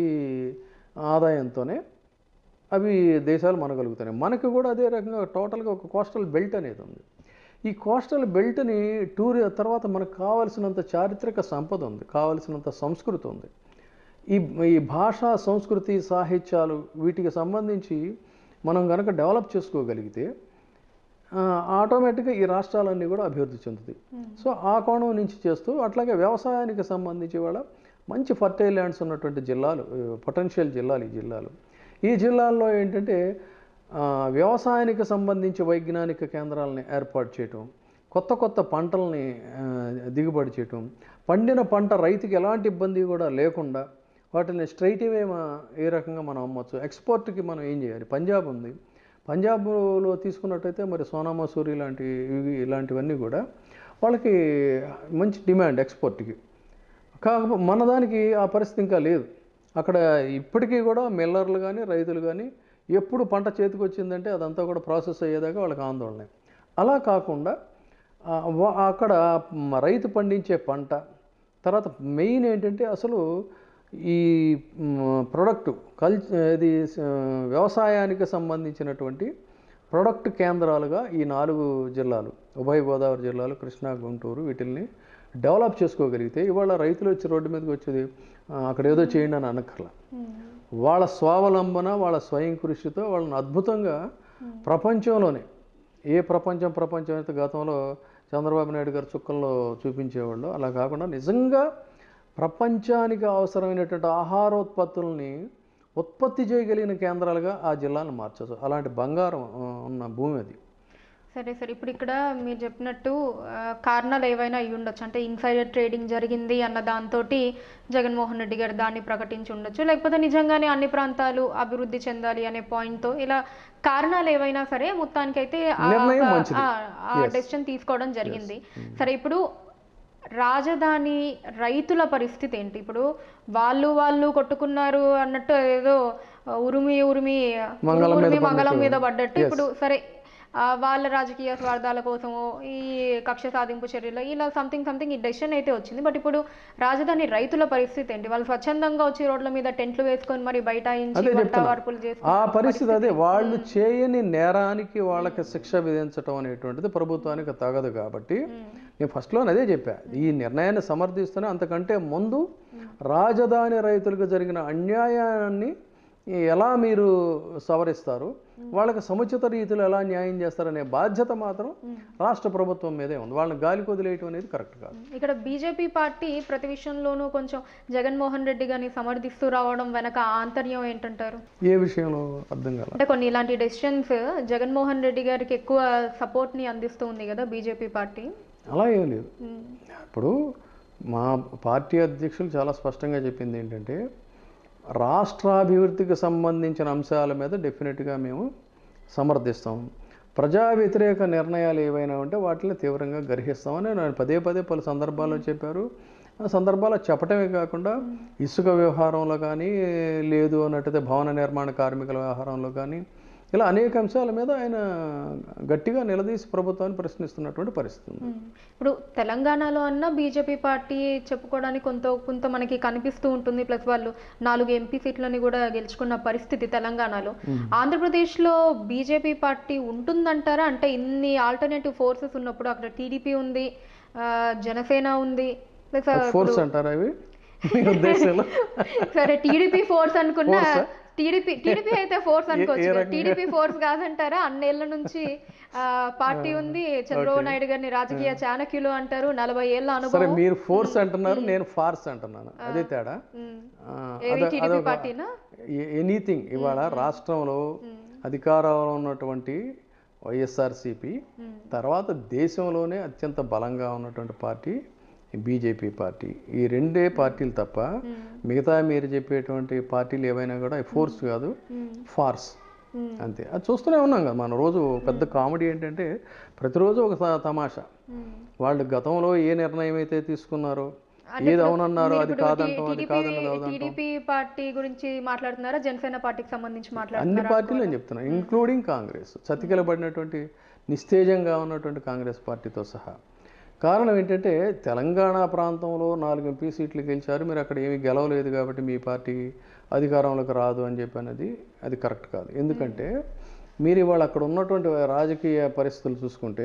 ఆదాయంతోనే అవి దేశాలు మనగలుగుతున్నాయి మనకి కూడా అదే రకంగా టోటల్గా ఒక కోస్టల్ బెల్ట్ అనేది ఉంది ఈ కోస్టల్ బెల్ట్ని టూరి తర్వాత మనకు కావలసినంత చారిత్రక సంపద ఉంది కావలసినంత సంస్కృతి ఉంది ఈ ఈ భాష సంస్కృతి సాహిత్యాలు వీటికి సంబంధించి మనం కనుక డెవలప్ చేసుకోగలిగితే ఆ, ఆటోమేటిక్గా ఈ రాష్ట్రాలన్నీ కూడా అభివృద్ధి చెందుతాయి సో ఆ కోణం నుంచి చేస్తూ అట్లాగే వ్యవసాయానికి సంబంధించి వాళ్ళ మంచి ఫర్టైల్ ల్యాండ్స్ ఉన్నటువంటి జిల్లాలు పొటెన్షియల్ జిల్లాలు ఈ జిల్లాలు ఈ జిల్లాల్లో ఏంటంటే ఆ, వ్యవసాయానికి సంబంధించి వైజ్ఞానిక కేంద్రాలని ఏర్పాటు చేయటం కొత్త కొత్త పంటల్ని ఆ, దిగుబడి చేయటం పండిన పంట రైతుకి ఎలాంటి ఇబ్బంది కూడా లేకుండా వాటిని స్ట్రైట్ అవే ఏ రకంగా మనం అమ్మొచ్చు ఎక్స్పోర్ట్కి మనం ఏం చేయాలి పంజాబ్ ఉంది పంజాబ్లో తీసుకున్నట్టయితే మరి సోనా మసూరి లాంటి ఇవి ఇలాంటివన్నీ కూడా వాళ్ళకి మంచి డిమాండ్ ఎక్స్పోర్ట్కి కాకపోతే మన దానికి ఆ పరిస్థితి ఇంకా లేదు అక్కడ ఇప్పటికీ కూడా మిల్లర్లు కానీ రైతులు కానీ ఎప్పుడు పంట చేతికి వచ్చిందంటే అదంతా కూడా ప్రాసెస్ అయ్యేదాకా వాళ్ళకి ఆందోళన అలా కాకుండా ఆ, వా- అక్కడ మ- రైతు పండించే పంట తర్వాత మెయిన్ ఏంటంటే అసలు ఈ ప్రొడక్ట్ కల్ ఇది స- వ్యవసాయానికి సంబంధించినటువంటి ప్రొడక్ట్ కేంద్రాలుగా ఈ నాలుగు జిల్లాలు ఉభయ గోదావరి జిల్లాలు కృష్ణా గుంటూరు వీటిల్ని డెవలప్ చేసుకోగలిగితే ఇవాళ రైతులు వచ్చి రోడ్డు మీదకి వచ్చేది "ఆ, అక్కడ ఏదో చేయండి అని అనక్కర్లా వాళ్ళ స్వావలంబన వాళ్ళ స్వయం కృషితో వాళ్ళని అద్భుతంగా ప్రపంచంలోనే ఏ ప్రపంచం ప్రపంచం అయితే గతంలో చంద్రబాబు నాయుడు గారు చుక్కల్లో చూపించేవాళ్ళు అలా కాకుండా నిజంగా ప్రపంచానికి అవసరమైనటువంటి ఆహారోత్పత్తుల్ని ఉత్పత్తి చేయగలిగిన కేంద్రాలుగా ఆ జిల్లాను మార్చచ్చు అలాంటి బంగారం ఆ, ఉన్న భూమి అది సరే సరే ఇప్పుడు ఇక్కడ మీరు చెప్పినట్టు ఆ, కారణాలు ఏవైనా అయి ఉండొచ్చు అంటే ఇన్సైడర్ ట్రేడింగ్ జరిగింది అన్న దాంతో జగన్మోహన్ రెడ్డి గారు దాన్ని ప్రకటించి ఉండొచ్చు లేకపోతే నిజంగానే అన్ని ప్రాంతాలు అభివృద్ధి చెందాలి అనే పాయింట్తో ఇలా కారణాలు ఏవైనా సరే మొత్తానికైతే ఆ- నిర్ణయం ఆ- మంచిది. ఆ- ఆ డెసిషన్ తీసుకోవడం జరిగింది సరే ఇప్పుడు రాజధాని రైతుల పరిస్థితి ఏంటి ఇప్పుడు వాళ్ళు వాళ్ళు కొట్టుకున్నారు అన్నట్టు ఏదో ఉరిమి ఉరిమి మంగళం మీద ఉరిమి మంగళం పడ్డట్టు. మీద పడ్డట్టు ఇప్పుడు సరే ఆ, వాళ్ళ రాజకీయ స్వార్థాల కోసము ఈ కక్ష సాధింపు చర్యలు ఇలా సంథింగ్ సంథింగ్ ఈ డెసిషన్ అయితే వచ్చింది బట్ ఇప్పుడు రాజధాని రైతుల పరిస్థితి ఏంటి వాళ్ళు స్వచ్ఛందంగా వచ్చి రోడ్ల మీద టెంట్లు వేసుకొని మరి బైఠాయించి అదే వంట చెప్తున్నా. వార్పులు చేసి ఆ పరిస్థితి అదే వాళ్ళు చేయని నేరానికి వాళ్ళకి శిక్ష విధించటం అనేటువంటిది ప్రభుత్వానికి తగదు కాబట్టి నేను ఫస్ట్లో అదే చెప్పా ఈ నిర్ణయాన్ని సమర్థిస్తూనే అంతకంటే ముందు రాజధాని రైతులకు జరిగిన అన్యాయాన్ని ఎలా మీరు సవరిస్తారు వాళ్ళకి సముచిత రీతిలో ఎలా న్యాయం చేస్తారనే బాధ్యత మాత్రం రాష్ట్ర ప్రభుత్వం మీదే ఉంది వాళ్ళని గాలికి వదిలేయటం అనేది కరెక్ట్ కాదు ఇక్కడ బీజేపీ పార్టీ ప్రతి విషయంలోనూ కొంచెం జగన్మోహన్ రెడ్డి గారిని సమర్థిస్తూ రావడం వెనక ఆంతర్యం ఏంటంటారు ఏ విషయంలో అర్థం కాల అంటే కొన్ని ఇలాంటి డెసిషన్స్ జగన్మోహన్ రెడ్డి గారికి ఎక్కువ సపోర్ట్ ని అందిస్తూ ఉంది కదా బీజేపీ పార్టీ అలా ఏం లేదు ఉమ్, ఇప్పుడు మా పార్టీ అధ్యక్షులు చాలా స్పష్టంగా చెప్పింది ఏంటంటే రాష్ట్రాభివృద్ధికి సంబంధించిన అంశాల మీద డెఫినెట్గా మేము సమర్థిస్తాం ప్రజా వ్యతిరేక నిర్ణయాలు ఏవైనా ఉంటే వాటిని తీవ్రంగా గర్హిస్తామని నేను పదే పదే పలు సందర్భాల్లో చెప్పారు ఆ సందర్భాల్లో చెప్పటమే కాకుండా ఇసుక వ్యవహారంలో కానీ లేదు అన్నట్టయితే భవన నిర్మాణ కార్మికుల వ్యవహారంలో కానీ ఇలా అనేక అంశాల మీద ఆయన గట్టిగా నిలదీసి ప్రభుత్వాన్ని ప్రశ్నిస్తున్నటువంటి పరిస్థితి ఉంది ఉమ్. ఇప్పుడు తెలంగాణలో అన్న బీజేపీ పార్టీ చెప్పుకోవడానికి కొంత కొంత మనకి కనిపిస్తూ ఉంటుంది ప్లస్ వాళ్ళు నాలుగు ఎంపీ సీట్లని కూడా గెలుచుకున్న పరిస్థితి తెలంగాణలో ఆంధ్రప్రదేశ్లో బీజేపీ పార్టీ ఉంటుందంటారా అంటే ఇన్ని ఆల్టర్నేటివ్ ఫోర్సెస్ ఉన్నప్పుడు అక్కడ టీడీపీ ఉంది ఆ, జనసేన ఉంది ప్లస్ ఫోర్స్ అంటారా అవి మీ ఉద్దేశంలో సరే టీడీపీ ఫోర్స్ అనుకున్నా Force ఆ? టీడీపీ టీడీపీ అయితే ఫోర్స్ అనుకోవచ్చు ఏ కదా. రకంగా? టీడీపీ ఫోర్స్ కాదంటారా అన్నేళ్ల నుంచి ఆ, పార్టీ ఉంది చంద్రబాబు నాయుడు గారిని రాజకీయ చాణక్యులు అంటారు నలభై ఏళ్ల సరే అనుభవం మీరు ఫోర్స్ అంటున్నారు నేను ఫార్స్ అంటున్నాను అదే తేడా ఉమ్. ఆ, ఏవి అద- టీడీపీ అదొక పార్టీనా ఎనీథింగ్ ఇవాళ రాష్ట్రంలో అధికారంలో ఉన్నటువంటి వైఎస్ఆర్సిపి తర్వాత దేశంలోనే అత్యంత బలంగా ఉన్నటువంటి పార్టీ బీజేపీ పార్టీ ఈ రెండే పార్టీలు తప్ప మిగతా మీరు చెప్పేటువంటి పార్టీలు ఏవైనా కూడా ఫోర్స్ కాదు ఫార్స్ మ్మ్. అంతే అది చూస్తూనే ఉన్నాం కదా మనం రోజు పెద్ద కామెడీ ఏంటంటే ప్రతిరోజు ఒక త- తమాషా ఉమ్. వాళ్ళు గతంలో ఏ నిర్ణయం అయితే తీసుకున్నారో ఏది అవునన్నారో అది కాదంటాం అది కాదన్నది అవుదంటాం టీడీపీ పార్టీ గురించి మాట్లాడుతున్నారా జనసేన పార్టీకి సంబంధించి అన్ని మాట్లాడుతున్నారా పార్టీలు నేను చెప్తున్నాను ఇంక్లూడింగ్ కాంగ్రెస్ చతికిలబడినటువంటి నిస్తేజంగా ఉన్నటువంటి కాంగ్రెస్ పార్టీతో సహా కారణం ఏంటంటే తెలంగాణ ప్రాంతంలో నాలుగు ఎంపీ సీట్లు గెలిచారు మీరు అక్కడ ఏమీ గెలవలేదు కాబట్టి మీ పార్టీ అధికారంలోకి రాదు అని చెప్పి అనేది అది కరెక్ట్ కాదు ఎందుకంటే మీరు ఇవాళ అక్కడ ఉన్నటువంటి రాజకీయ పరిస్థితులు చూసుకుంటే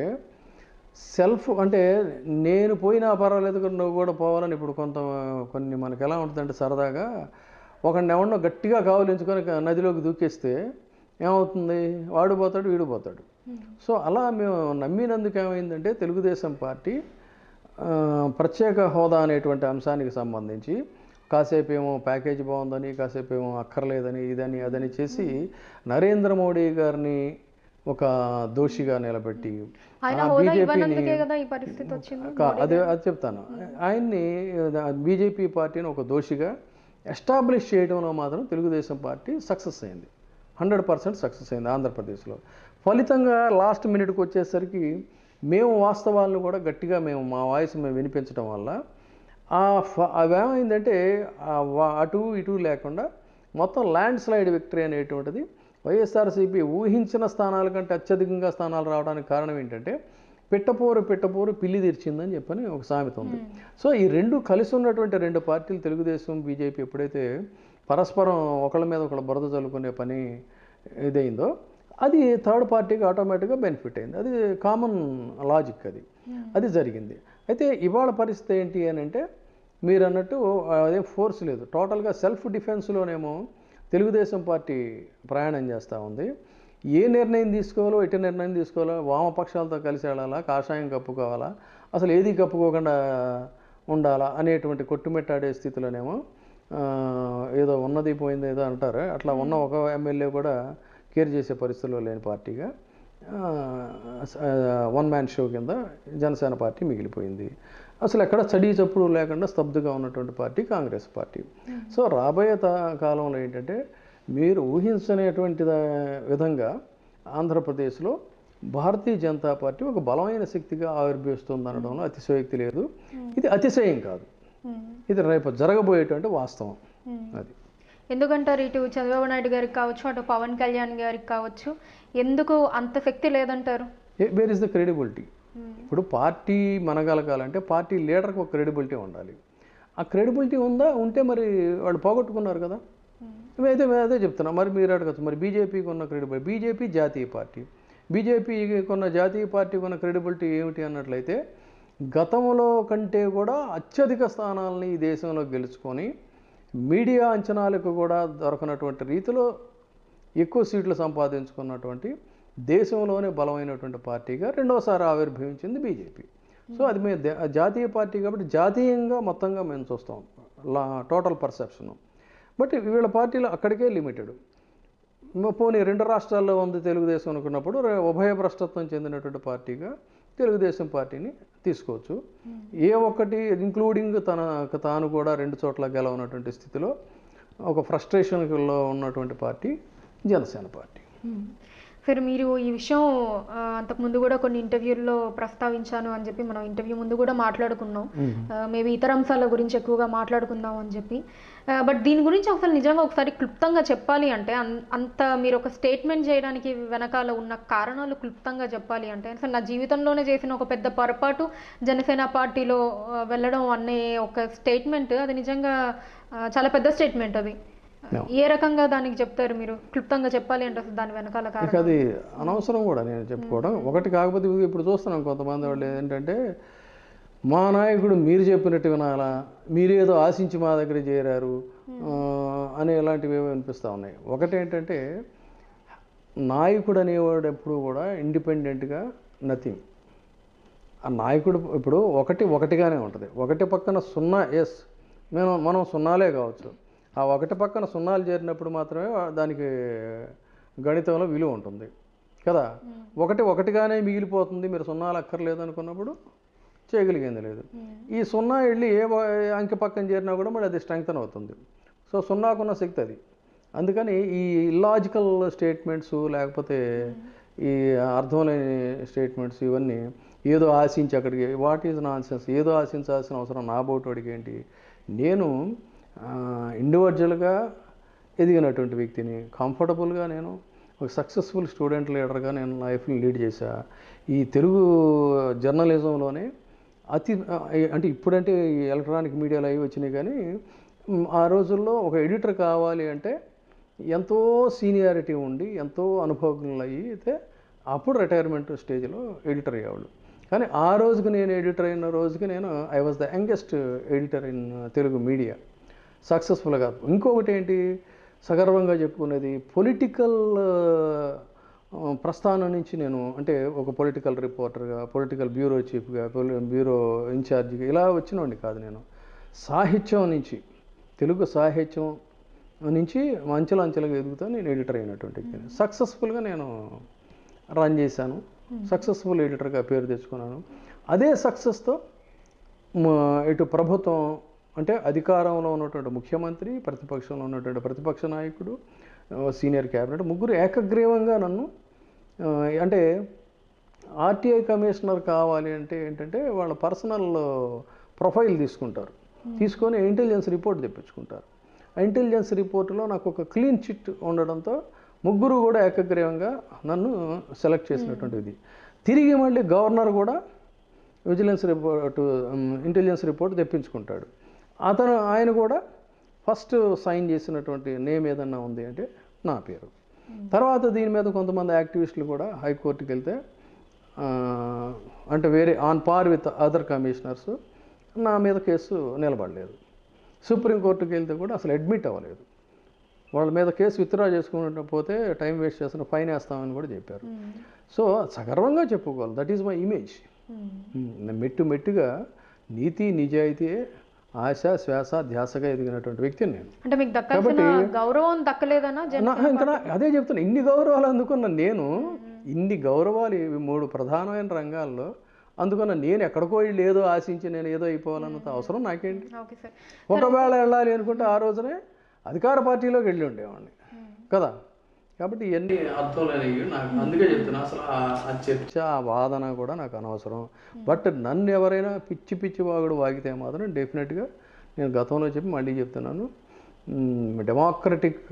సెల్ఫ్ అంటే నేను పోయినా పర్వాలేదు కానీ నువ్వు కూడా పోవాలని ఇప్పుడు కొంత కొన్ని మనకి ఎలా ఉంటుందంటే సరదాగా ఒకడిని ఎవరినో గట్టిగా కావలించుకొని నదిలోకి దూకేస్తే ఏమవుతుంది వాడు పోతాడు వీడు పోతాడు సో అలా మేము నమ్మినందుకు ఏమైందంటే తెలుగుదేశం పార్టీ ఆ, ప్రత్యేక హోదా అనేటువంటి అంశానికి సంబంధించి కాసేపు ఏమో ప్యాకేజీ బాగుందని కాసేపు ఏమో అక్కర్లేదని ఇదని అదని చేసి నరేంద్ర మోడీ గారిని ఒక దోషిగా నిలబెట్టి ఆయన ఆ హోదా BJP ని ఇవ్వనందుకే కదా ఈ పరిస్థితి వచ్చింది కా- అదే అది చెప్తాను ఆయన్ని బీజేపీ పార్టీని ఒక దోషిగా ఎస్టాబ్లిష్ చేయడంలో మాత్రం తెలుగుదేశం పార్టీ సక్సెస్ అయింది హండ్రెడ్ పర్సెంట్ సక్సెస్ అయింది ఆంధ్రప్రదేశ్లో ఫలితంగా లాస్ట్ మినిట్కి వచ్చేసరికి మేము వాస్తవాలను కూడా గట్టిగా మేము మా వాయిస్ మేము వినిపించడం వల్ల ఆ ఫ- అవేమైందంటే ఆ వా- అటు ఇటు లేకుండా మొత్తం ల్యాండ్ స్లైడ్ విక్టరీ అనేటువంటిది వైఎస్ఆర్సీపీ ఊహించిన స్థానాల కంటే అత్యధికంగా స్థానాలు రావడానికి కారణం ఏంటంటే పిట్టపోరు పిట్టపోరు పిల్లి తెరిచిందని చెప్పని ఒక సామెత ఉంది సో ఈ రెండు కలిసి ఉన్నటువంటి రెండు పార్టీలు తెలుగుదేశం బీజేపీ ఎప్పుడైతే పరస్పరం ఒకళ్ళ మీద ఒకళ్ళ బురద చల్లుకునే పని ఇదైందో అది థర్డ్ పార్టీకి ఆటోమేటిక్గా బెనిఫిట్ అయింది అది కామన్ లాజిక్ అది అది జరిగింది అయితే ఇవాళ పరిస్థితి ఏంటి అని అంటే మీరు అన్నట్టు అదేం ఫోర్స్ లేదు టోటల్గా సెల్ఫ్ డిఫెన్స్లోనేమో తెలుగుదేశం పార్టీ ప్రయాణం చేస్తూ ఉంది ఏ నిర్ణయం తీసుకోవాలో ఎటు నిర్ణయం తీసుకోవాలో వామపక్షాలతో కలిసి వెళ్ళాలా కాషాయం కప్పుకోవాలా అసలు ఏది కప్పుకోకుండా ఉండాలా అనేటువంటి కొట్టుమిట్టాడే స్థితిలోనేమో ఆ, ఏదో ఉన్నది పోయింది ఏదో అంటారు అట్లా ఉన్న ఒక ఎమ్మెల్యే కూడా కేర్ చేసే పరిస్థితిలో లేని పార్టీగా వన్ మ్యాన్ షో కింద జనసేన పార్టీ మిగిలిపోయింది అసలు ఎక్కడ చడి చప్పుడు లేకుండా స్తబ్దుగా ఉన్నటువంటి పార్టీ కాంగ్రెస్ పార్టీ సో రాబోయే తా- కాలంలో ఏంటంటే మీరు ఊహించనేటువంటి దా- విధంగా ఆంధ్రప్రదేశ్లో భారతీయ జనతా పార్టీ ఒక బలమైన శక్తిగా ఆవిర్భవిస్తుంది అనడంలో అతిశయోక్తి లేదు ఇది అతిశయం కాదు ఉమ్. ఇది రేపు జరగబోయేటువంటి వాస్తవం ఉమ్. అది ఎందుకంటారు ఇటు చంద్రబాబు నాయుడు గారికి కావచ్చు అటు పవన్ కళ్యాణ్ గారికి కావచ్చు ఎందుకు అంత శక్తి లేదంటారు where is the credibility um. ఇప్పుడు పార్టీ మనగలగాలంటే పార్టీ లీడర్కి ఒక క్రెడిబిలిటీ ఉండాలి ఆ క్రెడిబిలిటీ ఉందా ఉంటే మరి వాళ్ళు పోగొట్టుకున్నారు కదా మేమైతే మేము అదే చెప్తున్నాం మరి మీరు అడగచ్చు మరి బీజేపీకి ఉన్న క్రెడిబిలిటీ బీజేపీ జాతీయ పార్టీ బీజేపీకి ఉన్న జాతీయ పార్టీకి ఉన్న క్రెడిబిలిటీ ఏమిటి అన్నట్లయితే గతంలో కంటే కూడా అత్యధిక స్థానాలని ఈ దేశంలో గెలుచుకొని మీడియా అంచనాలకు కూడా దొరకనటువంటి రీతిలో ఎక్కువ సీట్లు సంపాదించుకున్నటువంటి దేశంలోనే బలమైనటువంటి పార్టీగా రెండోసారి ఆవిర్భవించింది బీజేపీ సో అది మేము దే- జాతీయ పార్టీ కాబట్టి జాతీయంగా మొత్తంగా మేము చూస్తాం లా టోటల్ పర్సెప్షన్ బట్ వీళ్ళ పార్టీలో అక్కడికే లిమిటెడ్ మ- పోనీ రెండు రాష్ట్రాల్లో ఉంది తెలుగుదేశం అనుకున్నప్పుడు రే- ఉభయ భ్రష్టత్వం చెందినటువంటి పార్టీగా తెలుగుదేశం పార్టీని తీసుకోవచ్చు ఏ ఒక్కటి ఇంక్లూడింగ్ తన తాను కూడా రెండు చోట్ల గెలవనటువంటి స్థితిలో ఒక ఫ్రస్ట్రేషన్లో ఉన్నటువంటి పార్టీ జనసేన పార్టీ మ్మ్. సరే మీరు ఈ విషయం ఆ, అంతకుముందు కూడా కొన్ని ఇంటర్వ్యూల్లో ప్రస్తావించాను అని చెప్పి మనం ఇంటర్వ్యూ ముందు కూడా మాట్లాడుకున్నాం మేబీ ఇతర అంశాల గురించి ఎక్కువగా మాట్లాడుకుందాం అని చెప్పి బట్ దీని గురించి అసలు నిజంగా ఒకసారి క్లుప్తంగా చెప్పాలి అంటే అన్- అంత మీరు ఒక స్టేట్మెంట్ చేయడానికి వెనకాల ఉన్న కారణాలు క్లుప్తంగా చెప్పాలి అంటే అసలు నా జీవితంలోనే చేసిన ఒక పెద్ద పొరపాటు జనసేన పార్టీలో ఆ, వెళ్ళడం అనే ఒక స్టేట్మెంట్ అది నిజంగా ఆ, చాలా పెద్ద స్టేట్మెంట్ అది Yeah. ఏ రకంగా దానికి చెప్తారు మీరు క్లుప్తంగా చెప్పాలి అంటే అసలు దాని వెనకాల ఇక కారణం అది అనవసరం కూడా నేను చెప్పుకోవడం ఒకటి కాకపోతే ఇది ఇప్పుడు చూస్తున్నాం కొంతమంది వాళ్ళు ఏంటంటే మా నాయకుడు మీరు చెప్పినట్టు వినాలా మీరేదో ఆశించి మా దగ్గర చేరారు ఆ, అనే ఇలాంటివి ఏవో వినిపిస్తూ ఉన్నాయి ఒకటి ఏంటంటే నాయకుడు అనేవాడు ఎప్పుడు కూడా ఇండిపెండెంట్గా నథింగ్ ఆ నాయకుడు ఇప్పుడు ఒకటి ఒకటిగానే ఉంటుంది ఒకటి పక్కన సున్నా ఎస్ మేము మనం సున్నాలే కావచ్చు ఆ ఒకటి పక్కన సున్నాలు చేరినప్పుడు మాత్రమే దానికి గణితంలో విలువ ఉంటుంది కదా ఒకటి ఒకటిగానే మిగిలిపోతుంది మీరు సున్నాలు అక్కర్లేదు అనుకున్నప్పుడు చేయగలిగేది లేదు ఈ సున్నా వెళ్ళి ఏ వ- అంకె పక్కన చేరినా కూడా మళ్ళీ అది స్ట్రెంగ్తన్ అవుతుంది సో సున్నాకున్న శక్తి అది అందుకని ఈ ఇల్లాజికల్ స్టేట్మెంట్స్ లేకపోతే ఈ అర్థం లేని స్టేట్మెంట్స్ ఇవన్నీ ఏదో ఆశించి అక్కడికి వాట్ ఈజ్ నాన్ సెన్స్ ఏదో ఆశించాల్సిన అవసరం నా బోటోడికి ఏంటి నేను ఇండివిజువల్గా ఎదిగినటువంటి వ్యక్తిని కంఫర్టబుల్గా నేను ఒక సక్సెస్ఫుల్ స్టూడెంట్ లీడర్గా నేను లైఫ్ని లీడ్ చేశా ఈ తెలుగు జర్నలిజంలోనే అతి అంటే ఇప్పుడంటే ఈ ఎలక్ట్రానిక్ మీడియాలో అవి వచ్చినాయి కానీ మ్, ఆ రోజుల్లో ఒక ఎడిటర్ కావాలి అంటే ఎంతో సీనియారిటీ ఉండి ఎంతో అనుభవజ్ఞులు అయ్యి అయితే అప్పుడు రిటైర్మెంట్ స్టేజ్లో ఎడిటర్ అయ్యేవాళ్ళు కానీ ఆ రోజుకి నేను ఎడిటర్ అయిన రోజుకి నేను I was the youngest editor in Telugu media సక్సెస్ఫుల్గా ఇంకొకటి ఏంటి సగర్వంగా చెప్పుకునేది పొలిటికల్ ప్రస్థానం నుంచి నేను అంటే ఒక పొలిటికల్ రిపోర్టర్గా పొలిటికల్ బ్యూరో చీఫ్గా బ్యూరో ఇన్ఛార్జిగా ఇలా వచ్చినోండి కాదు నేను సాహిత్యం నుంచి తెలుగు సాహిత్యం నుంచి అంచెలు అంచెలుగా ఎదుగుతా నేను ఎడిటర్ అయినటువంటి వ్యక్తిని సక్సెస్ఫుల్గా నేను రన్ చేశాను సక్సెస్ఫుల్ ఎడిటర్గా పేరు తెచ్చుకున్నాను అదే సక్సెస్తో ఇటు ప్రభుత్వం అంటే అధికారంలో ఉన్నటువంటి ముఖ్యమంత్రి ప్రతిపక్షంలో ఉన్నటువంటి ప్రతిపక్ష నాయకుడు ఆ, సీనియర్ క్యాబినెట్ ముగ్గురు ఏకగ్రీవంగా నన్ను ఆ, అంటే ఆర్టీఐ కమిషనర్ కావాలి అంటే ఏంటంటే వాళ్ళ పర్సనల్ ప్రొఫైల్ తీసుకుంటారు తీసుకొని ఇంటెలిజెన్స్ రిపోర్ట్ తెప్పించుకుంటారు ఆ ఇంటెలిజెన్స్ రిపోర్టులో నాకు ఒక క్లీన్ చిట్ ఉండడంతో ముగ్గురు కూడా ఏకగ్రీవంగా నన్ను సెలెక్ట్ చేసినటువంటిది తిరిగి మళ్ళీ గవర్నర్ కూడా విజిలెన్స్ రిపోర్ట్ ఇంటెలిజెన్స్ రిపోర్ట్ తెప్పించుకుంటాడు అతను ఆయన కూడా ఫస్ట్ సైన్ చేసినటువంటి నేమ్ ఏదన్నా ఉంది అంటే నా పేరు తర్వాత దీని మీద కొంతమంది యాక్టివిస్టులు కూడా హైకోర్టుకి వెళ్తే ఆ, అంటే వేరే on par with other commissioners నా మీద కేసు నిలబడలేదు సుప్రీంకోర్టుకి వెళ్తే కూడా అసలు అడ్మిట్ అవ్వలేదు వాళ్ళ మీద కేసు విత్డ్రా చేసుకుంటూ పోతే టైం వేస్ట్ చేస్తున్న ఫైన్ వేస్తామని కూడా చెప్పారు సో సగర్వంగా చెప్పుకోవాలి దట్ ఈజ్ మై ఇమేజ్ మెట్టు మెట్టుగా నీతి నిజాయితీ ఆశ శ్వాస ధ్యాసగా ఎదిగినటువంటి వ్యక్తిని నేను అంటే మీకు దక్కాల్సిన గౌరవం దక్కలేదనా జన నా- ఇంకా నా- అదే చెప్తున్నా ఇన్ని గౌరవాలు అందుకున్న నేను ఇన్ని గౌరవాలు ఇవి మూడు ప్రధానమైన రంగాల్లో అందుకున్న నేను ఎక్కడికో వెళ్ళి ఏదో ఆశించి నేను ఏదో అయిపోవాలన్నంత అవసరం నాకేంటి ఓకే సార్ ఒకవేళ వెళ్ళాలి అనుకుంటే ఆ రోజునే అధికార పార్టీలోకి వెళ్ళి ఉండేవాడిని కదా కాబట్టి ఇవన్నీ అర్థం లేనివి నాకు అందుకే చెప్తున్నా అసలు ఆ- ఆ చర్చ ఆ వాదన కూడా నాకు అనవసరం బట్ నన్ను ఎవరైనా పిచ్చి పిచ్చి వాగుడు వాగితే మాత్రం డెఫినెట్గా నేను గతంలో చెప్పి మళ్ళీ చెప్తున్నాను డెమోక్రటిక్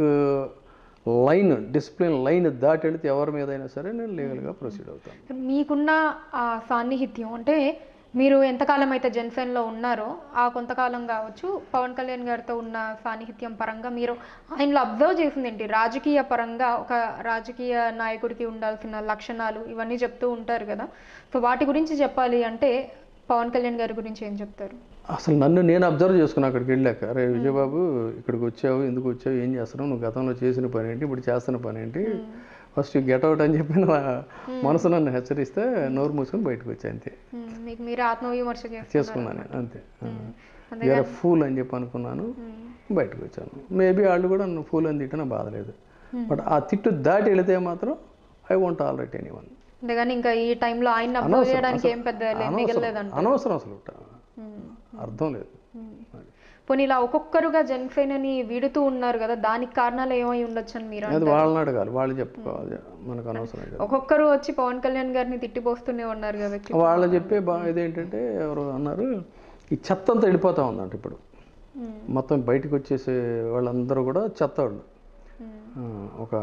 లైన్ డిసిప్లిన్ లైన్ దాటి వెళితే ఎవరి మీద అయినా సరే నేను లీగల్గా ప్రొసీడ్ అవుతాను మీకున్న ఆ సాన్నిహిత్యం అంటే మీరు ఎంతకాలం అయితే జనసేనలో ఉన్నారో ఆ కొంతకాలం కావచ్చు పవన్ కళ్యాణ్ గారితో ఉన్న సాన్నిహిత్యం పరంగా మీరు ఆయనలో అబ్జర్వ్ చేసింది ఏంటి రాజకీయ పరంగా ఒక రాజకీయ నాయకుడికి ఉండాల్సిన లక్షణాలు ఇవన్నీ చెప్తూ ఉంటారు కదా సో వాటి గురించి చెప్పాలి అంటే పవన్ కళ్యాణ్ గారి గురించి ఏం చెప్తారు అసలు నన్ను నేను అబ్జర్వ్ చేసుకున్నా అక్కడికి వెళ్ళాక అరే విజయబాబు ఇక్కడికి వచ్చావు ఎందుకు వచ్చావు ఏం చేస్తున్నావు నువ్వు గతంలో చేసిన పని ఏంటి ఇప్పుడు చేస్తున్న పని ఏంటి ఫస్ట్ గెట్ అవుట్ అని చెప్పి నా మనసు నన్ను హెచ్చరిస్తే నోరు మూసుకొని బయటకు వచ్చా అంతే ఉమ్, మీకు మీరు ఆత్మవిమర్శ చేస్తున్నారు చేసుకున్నాను నేను అంతే వేరే ఫూల్ అని చెప్పి అనుకున్నాను బయటకు వచ్చాను మేబీ వాళ్ళు కూడా నన్ను ఫూల్ అని తిట్టినా బాధలేదు బట్ ఆ తిట్టు దాటి వెళితే మాత్రం I want already anyone అంతేగాని ఇంకా ఈ టైంలో ఆయన అబ్జర్వ్ చేయడానికి ఏం పెద్ద లే- మిగలలేదంట అనవసరం అసలు ఉమ్. అర్థం లేదు పోనీ ఇలా ఒక్కొక్కరుగా జనసేనని వీడుతూ ఉన్నారు కదా దానికి కారణాలు ఏమై ఉండొచ్చు అని మీరు అది వాళ్ళని అడగాలి వాళ్ళు చెప్పుకోవాలి మనకు అనవసరం లేదు ఒక్కొక్కరు వచ్చి పవన్ కళ్యాణ్ గారిని తిట్టిపోస్తూనే ఉన్నారు కదా వ్యక్తి వాళ్ళు చెప్పే బా ఇదేంటంటే ఎవరు అన్నారు ఈ చెత్త అంతా వెళ్ళిపోతా ఉందంట ఇప్పుడు ఉమ్, మొత్తం బయటకు వచ్చేసే వాళ్ళందరూ కూడా చెత్త వాళ్ళు ఉమ్, ఆ, ఒక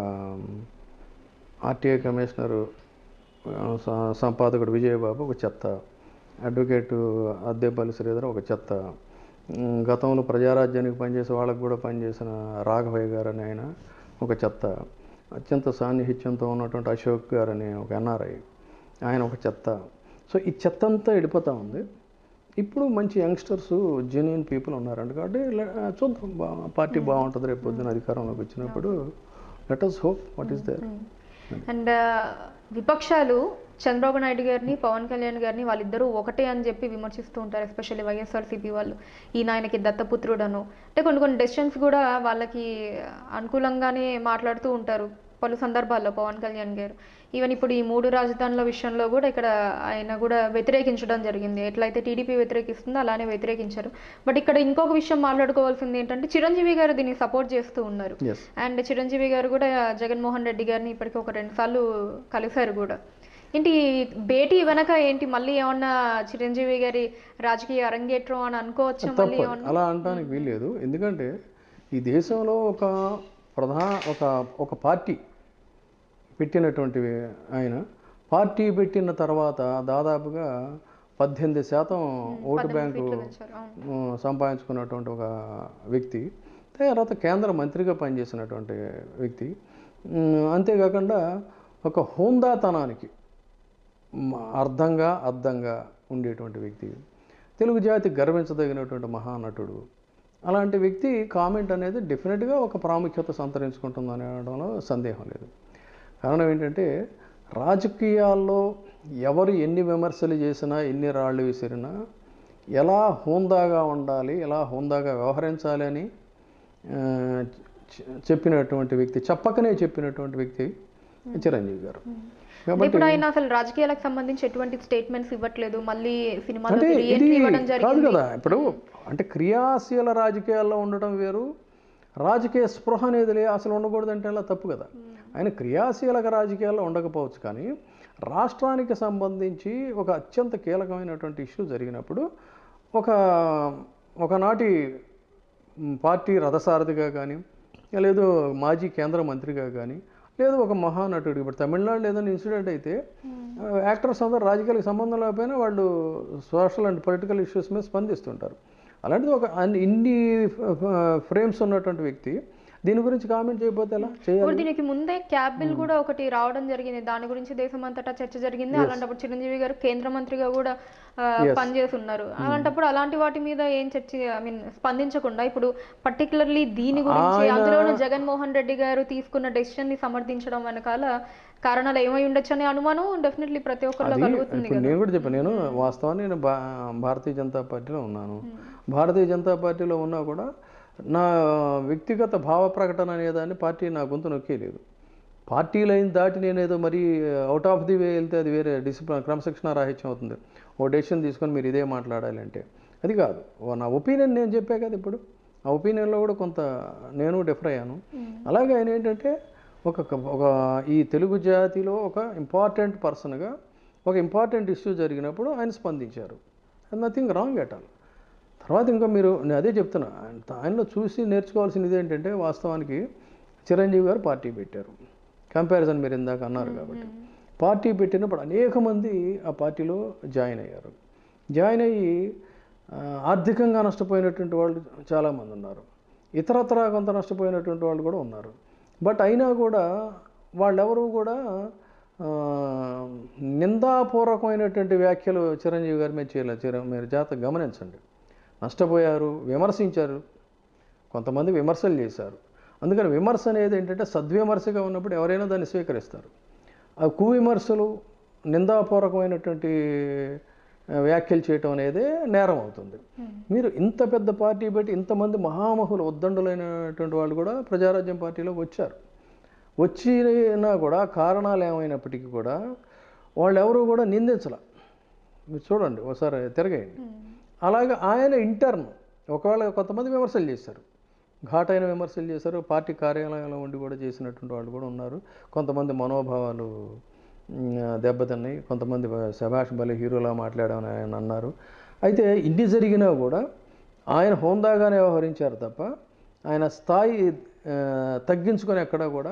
ఆర్టీఐ కమిషనరు ఆ, స- సంపాదకుడు విజయబాబు ఒక చెత్త అడ్వకేటు అద్దెపల్లి శ్రీధర్ ఒక చెత్త ఉమ్, గతంలో ప్రజారాజ్యానికి పనిచేసే వాళ్ళకు కూడా పనిచేసిన రాఘవయ్య గారు అని ఆయన ఒక చెత్త అత్యంత సాన్నిహిత్యంతో ఉన్నటువంటి అశోక్ గారు అనే ఒక ఎన్ఆర్ఐ ఆయన ఒక చెత్త సో ఈ చెత్త అంతా వెళ్ళిపోతూ ఉంది ఇప్పుడు మంచి యంగ్స్టర్స్ జెన్యున్ పీపుల్ ఉన్నారంట కాబట్టి లే- చూద్దాం బా పార్టీ బాగుంటుంది రేపు పొద్దున అధికారంలోకి వచ్చినప్పుడు let us hope what is there and విపక్షాలు చంద్రబాబు నాయుడు గారిని పవన్ కళ్యాణ్ గారిని వాళ్ళిద్దరూ ఒకటే అని చెప్పి విమర్శిస్తూ ఉంటారు ఎస్పెషల్లీ వైఎస్ఆర్సీపీ వాళ్ళు ఈయన ఆయనకి దత్తపుత్రుడను అంటే కొన్ని కొన్ని డెసిషన్స్ కూడా వాళ్ళకి అనుకూలంగానే మాట్లాడుతూ ఉంటారు పలు సందర్భాల్లో పవన్ కళ్యాణ్ గారు ఈవెన్ ఇప్పుడు ఈ మూడు రాజధానుల విషయంలో కూడా ఇక్కడ ఆయన కూడా వ్యతిరేకించడం జరిగింది ఎట్లయితే టీడీపీ వ్యతిరేకిస్తుందో అలానే వ్యతిరేకించారు బట్ ఇక్కడ ఇంకొక విషయం మాట్లాడుకోవాల్సింది ఏంటంటే చిరంజీవి గారు దీన్ని సపోర్ట్ చేస్తూ ఉన్నారు ఎస్ అండ్ చిరంజీవి గారు కూడా జగన్మోహన్ రెడ్డి గారిని ఇప్పటికి ఒక రెండు సార్లు కలిశారు కూడా ఏంటి ఈ భేటీ వెనక ఏంటి మళ్ళీ ఏమన్నా చిరంజీవి గారి రాజకీయ అరంగేట్రం అని అనుకోవచ్చా మళ్ళీ తప్పదు ఏమన్నా అలా అనడానికి వీల్లేదు ఎందుకంటే ఈ దేశంలో ఒక ప్రధాన ఒక ఒక పార్టీ పెట్టినటువంటి ఆయన పార్టీ పెట్టిన తర్వాత దాదాపుగా పద్దెనిమిది శాతం ఓటు బ్యాంకు పెంచారు. అవును. ఉమ్, సంపాదించుకున్నటువంటి ఒక వ్యక్తి తర్వాత కేంద్ర మంత్రిగా పనిచేసినటువంటి వ్యక్తి ఉమ్, అంతేకాకుండా ఒక హోందాతనానికి మ, అర్థంగా అర్థంగా ఉండేటువంటి వ్యక్తి తెలుగు జాతి గర్వించదగినటువంటి మహానటుడు అలాంటి వ్యక్తి కామెంట్ అనేది డెఫినెట్గా ఒక ప్రాముఖ్యత సంతరించుకుంటుంది అనడంలో సందేహం లేదు కారణం ఏంటంటే రాజకీయాల్లో ఎవరు ఎన్ని విమర్శలు చేసినా ఎన్ని రాళ్ళు విసిరినా ఎలా హోందాగా ఉండాలి ఎలా హోందాగా వ్యవహరించాలి అని ఆ, చె- చెప్పినటువంటి వ్యక్తి చెప్పకనే చెప్పినటువంటి వ్యక్తి చిరంజీవి గారు కాబట్టి ఇప్పుడు ఆయన అసలు రాజకీయాలకు సంబంధించి ఎటువంటి స్టేట్మెంట్స్ ఇవ్వట్లేదు మళ్ళీ సినిమాలో అంటే ఇది రీఎంట్రీ ఇవ్వడం కాదు జరిగింది కదా ఇప్పుడు అంటే క్రియాశీల రాజకీయాల్లో ఉండటం వేరు రాజకీయ స్పృహ అనేది లే- అసలు ఉండకూడదంటే అలా తప్పు కదా ఆయన క్రియాశీలక రాజకీయాల్లో ఉండకపోవచ్చు కానీ రాష్ట్రానికి సంబంధించి ఒక అత్యంత కీలకమైనటువంటి ఇష్యూ జరిగినప్పుడు ఒక ఒకనాటి మ్, పార్టీ రథసారథిగా కానీ లేదు మాజీ కేంద్ర మంత్రిగా కానీ లేదు ఒక మహానటుడు ఇప్పుడు తమిళనాడు ఏదైనా ఇన్సిడెంట్ అయితే యాక్టర్స్ అందరూ రాజకీయాలకు సంబంధం లేకపోయినా వాళ్ళు సోషల్ అండ్ పొలిటికల్ ఇష్యూస్ మీద స్పందిస్తుంటారు అలాంటిది ఒక అన్ని- ఇన్ని ఫ్రేమ్స్ ఉన్నటువంటి వ్యక్తి దీని గురించి కామెంట్ చేయకపోతే ఎలా చేయాలి ఇప్పుడు దీనికి ముందే క్యాబ్ బిల్ కూడా ఒకటి రావడం జరిగింది దాని గురించి దేశం అంతటా చర్చ జరిగింది అలాంటప్పుడు చిరంజీవి గారు కేంద్ర మంత్రిగా కూడా ఆ, పనిచేస్తున్నారు అలాంటప్పుడు అలాంటి వాటి మీద ఏం చర్చ ఐ మీన్ స్పందించకుండా ఇప్పుడు పర్టికులర్లీ దీని గురించి అందులోనూ జగన్మోహన్ రెడ్డి గారు తీసుకున్న డెసిషన్ ని సమర్థించడం వెనకాల కారణాలు ఏమై ఉండొచ్చు అనే అనుమానం డెఫినెట్లీ ప్రతి ఒక్కరిలో అది కలుగుతుంది ఇప్పుడు నేను కూడా చెప్పాను నేను వాస్తవాన్ని నేను భా భారతీయ జనతా పార్టీలో ఉన్నాను భారతీయ జనతా పార్టీలో ఉన్నా కూడా నా వ్యక్తిగత భావ ప్రకటన అనేదాన్ని పార్టీ నా గొంతు నొక్కేయలేదు పార్టీ లైన్ దాటి నేను ఏదో మరి అవుట్ ఆఫ్ ది వే వెళ్తే అది వేరే డిసిప్లిన్ క్రమశిక్షణ రాహిత్యం అవుతుంది ఓ డెసిషన్ తీసుకొని మీరు ఇదే మాట్లాడాలి అంటే అది కాదు ఓ నా ఒపీనియన్ నేను చెప్పా కదా ఇప్పుడు ఆ ఒపీనియన్లో కూడా కొంత నేను డిఫర్ అయ్యాను అలాగే ఆయన ఏంటంటే ఒక ఒక ఈ తెలుగు జాతిలో ఒక ఇంపార్టెంట్ పర్సన్గా ఒక ఇంపార్టెంట్ ఇష్యూ జరిగినప్పుడు ఆయన స్పందించారు నథింగ్ రాంగ్ ఎట్ ఆల్ తర్వాత ఇంకా మీరు నేను అదే చెప్తున్నా ఆయన- ఆయనలో చూసి నేర్చుకోవాల్సింది ఏంటంటే వాస్తవానికి చిరంజీవి గారు పార్టీ పెట్టారు కంపారిజన్ మీరు ఇందాక అన్నారు కాబట్టి పార్టీ పెట్టినప్పుడు అనేక మంది ఆ పార్టీలో జాయిన్ అయ్యారు జాయిన్ అయ్యి ఆ, ఆర్థికంగా నష్టపోయినటువంటి వాళ్ళు చాలామంది ఉన్నారు ఇతరత్ర కొంత నష్టపోయినటువంటి వాళ్ళు కూడా ఉన్నారు బట్ అయినా కూడా వాళ్ళెవరూ కూడా ఆ, నిందాపూర్వకమైనటువంటి వ్యాఖ్యలు చిరంజీవి గారి మీద చేయలేదు చిర మీరు జాగ్రత్తగా గమనించండి నష్టపోయారు విమర్శించారు కొంతమంది విమర్శలు చేశారు అందుకని విమర్శ అనేది ఏంటంటే సద్విమర్శగా ఉన్నప్పుడు ఎవరైనా దాన్ని స్వీకరిస్తారు ఆ కువిమర్శలు నిందాపూర్వకమైనటువంటి ఆ, వ్యాఖ్యలు చేయటం అనేది నేరం అవుతుంది మీరు ఇంత పెద్ద పార్టీ పెట్టి ఇంతమంది మహామహులు ఉద్దండులైనటువంటి వాళ్ళు కూడా ప్రజారాజ్యం పార్టీలోకి వచ్చారు వచ్చినా కూడా కారణాలు ఏమైనప్పటికీ కూడా వాళ్ళు ఎవరు కూడా నిందించాల మీరు చూడండి ఒకసారి తిరగేయండి అలాగే ఆయన ఇంటర్న్ ఒకవేళ కొంతమంది విమర్శలు చేశారు ఘాటైన విమర్శలు చేశారు పార్టీ కార్యాలయంలో ఉండి కూడా చేసినటువంటి వాళ్ళు కూడా ఉన్నారు కొంతమంది మనోభావాలు మ్, దెబ్బతిన్నాయి కొంతమంది శభాష్ బలి హీరోలా మాట్లాడామని ఆయన అన్నారు అయితే ఇన్ని జరిగినా కూడా ఆయన హోందాగానే వ్యవహరించారు తప్ప ఆయన స్థాయి ఆ, తగ్గించుకొని ఎక్కడా కూడా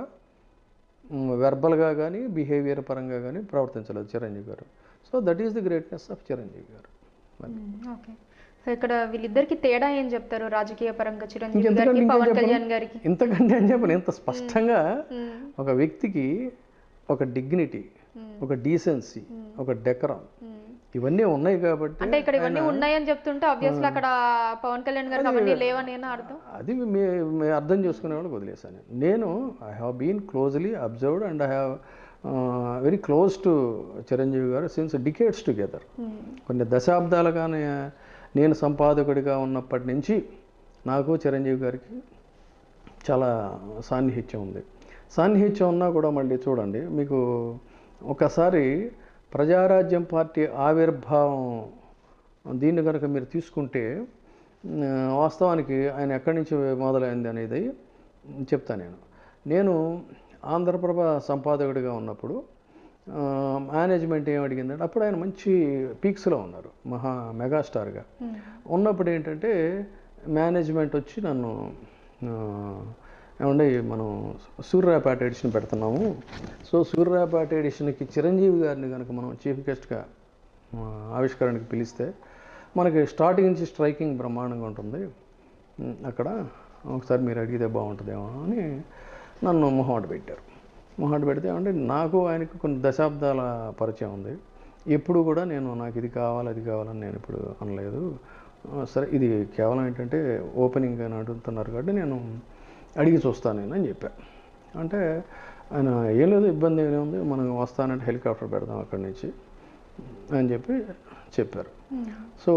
వెర్బల్గా కానీ బిహేవియర్ పరంగా కానీ ప్రవర్తించలేదు Chiranjeevi garu so that is the greatness of Chiranjeevi garu okay so ఇక్కడ వీళ్ళిద్దరికి తేడా ఏం చెప్తారు రాజకీయ పరంగా చిరంజీవి ఇంకెంతకంటే గారికి ఇంకేం పవన్ చెప్పను? కళ్యాణ్ గారికి ఇంతకంటే అని చెప్పను ఇంత స్పష్టంగా మ్మ్. ఒక వ్యక్తికి ఒక డిగ్నిటీ ఒక డీసెన్సీ ఒక డెకరం మ్మ్. ఇవన్నీ ఉన్నాయి కాబట్టి అంటే ఇక్కడ ఇవన్నీ ఉన్నాయని చెప్తుంటే ఆబ్వియస్లీ అక్కడ పవన్ కళ్యాణ్ గారికి అవన్నీ లేవని ఏనా అర్థం అది మీ మీ అర్థం చేసుకునే వాళ్ళకి వదిలేశాను నేను I have been closely observed and I have very close to Chiranjeevi garu since decades together మ్మ్. కొన్ని దశాబ్దాలుగానే నేను సంపాదకుడిగా ఉన్నప్పటి నుంచి నాకు చిరంజీవి గారికి చాలా సాన్నిహిత్యం ఉంది సాన్నిహిత్యం ఉన్నా కూడా మళ్ళీ చూడండి మీకు ఒకసారి ప్రజారాజ్యం పార్టీ ఆవిర్భావం దీన్ని కనుక మీరు తీసుకుంటే ఆ, వాస్తవానికి ఆయన ఎక్కడి నుంచి మొదలైంది అనేది చెప్తాను నేను నేను ఆంధ్రప్రభ సంపాదకుడిగా ఉన్నప్పుడు ఆ, మేనేజ్మెంట్ ఏం అడిగిందంటే అప్పుడు ఆయన మంచి పీక్స్లో ఉన్నారు మహా మెగాస్టార్గా మ్మ్. ఉన్నప్పుడు ఏంటంటే మేనేజ్మెంట్ వచ్చి నన్ను ఆ, ఏమండి మనం సూర్యరాపేట ఎడిషన్ పెడుతున్నాము సో సూర్యరాపేట ఎడిషన్కి చిరంజీవి గారిని కనుక మనం చీఫ్ గెస్ట్గా ఆ, ఆవిష్కరణకి పిలిస్తే మనకి స్టార్టింగ్ నుంచి స్ట్రైకింగ్ బ్రహ్మాండంగా ఉంటుంది ఉమ్, అక్కడ ఒకసారి మీరు అడిగితే బాగుంటుందేమో అని నన్ను మొహాట పెట్టారు మొహాట పెడితే అంటే నాకు ఆయనకు కొన్ని దశాబ్దాల పరిచయం ఉంది ఎప్పుడు కూడా నేను నాకు ఇది కావాలి అది కావాలని నేను ఇప్పుడు అనలేదు ఆ, సరే ఇది కేవలం ఏంటంటే ఓపెనింగ్ అని అడుగుతున్నారు కాబట్టి నేను అడిగి చూస్తాను నేను అని చెప్పా అంటే ఆయన ఏం లేదు ఇబ్బంది ఏమీ ఉంది మనం వస్తానంటే హెలికాప్టర్ పెడదాం అక్కడి నుంచి అని చెప్పి చెప్పారు మ్మ్. సో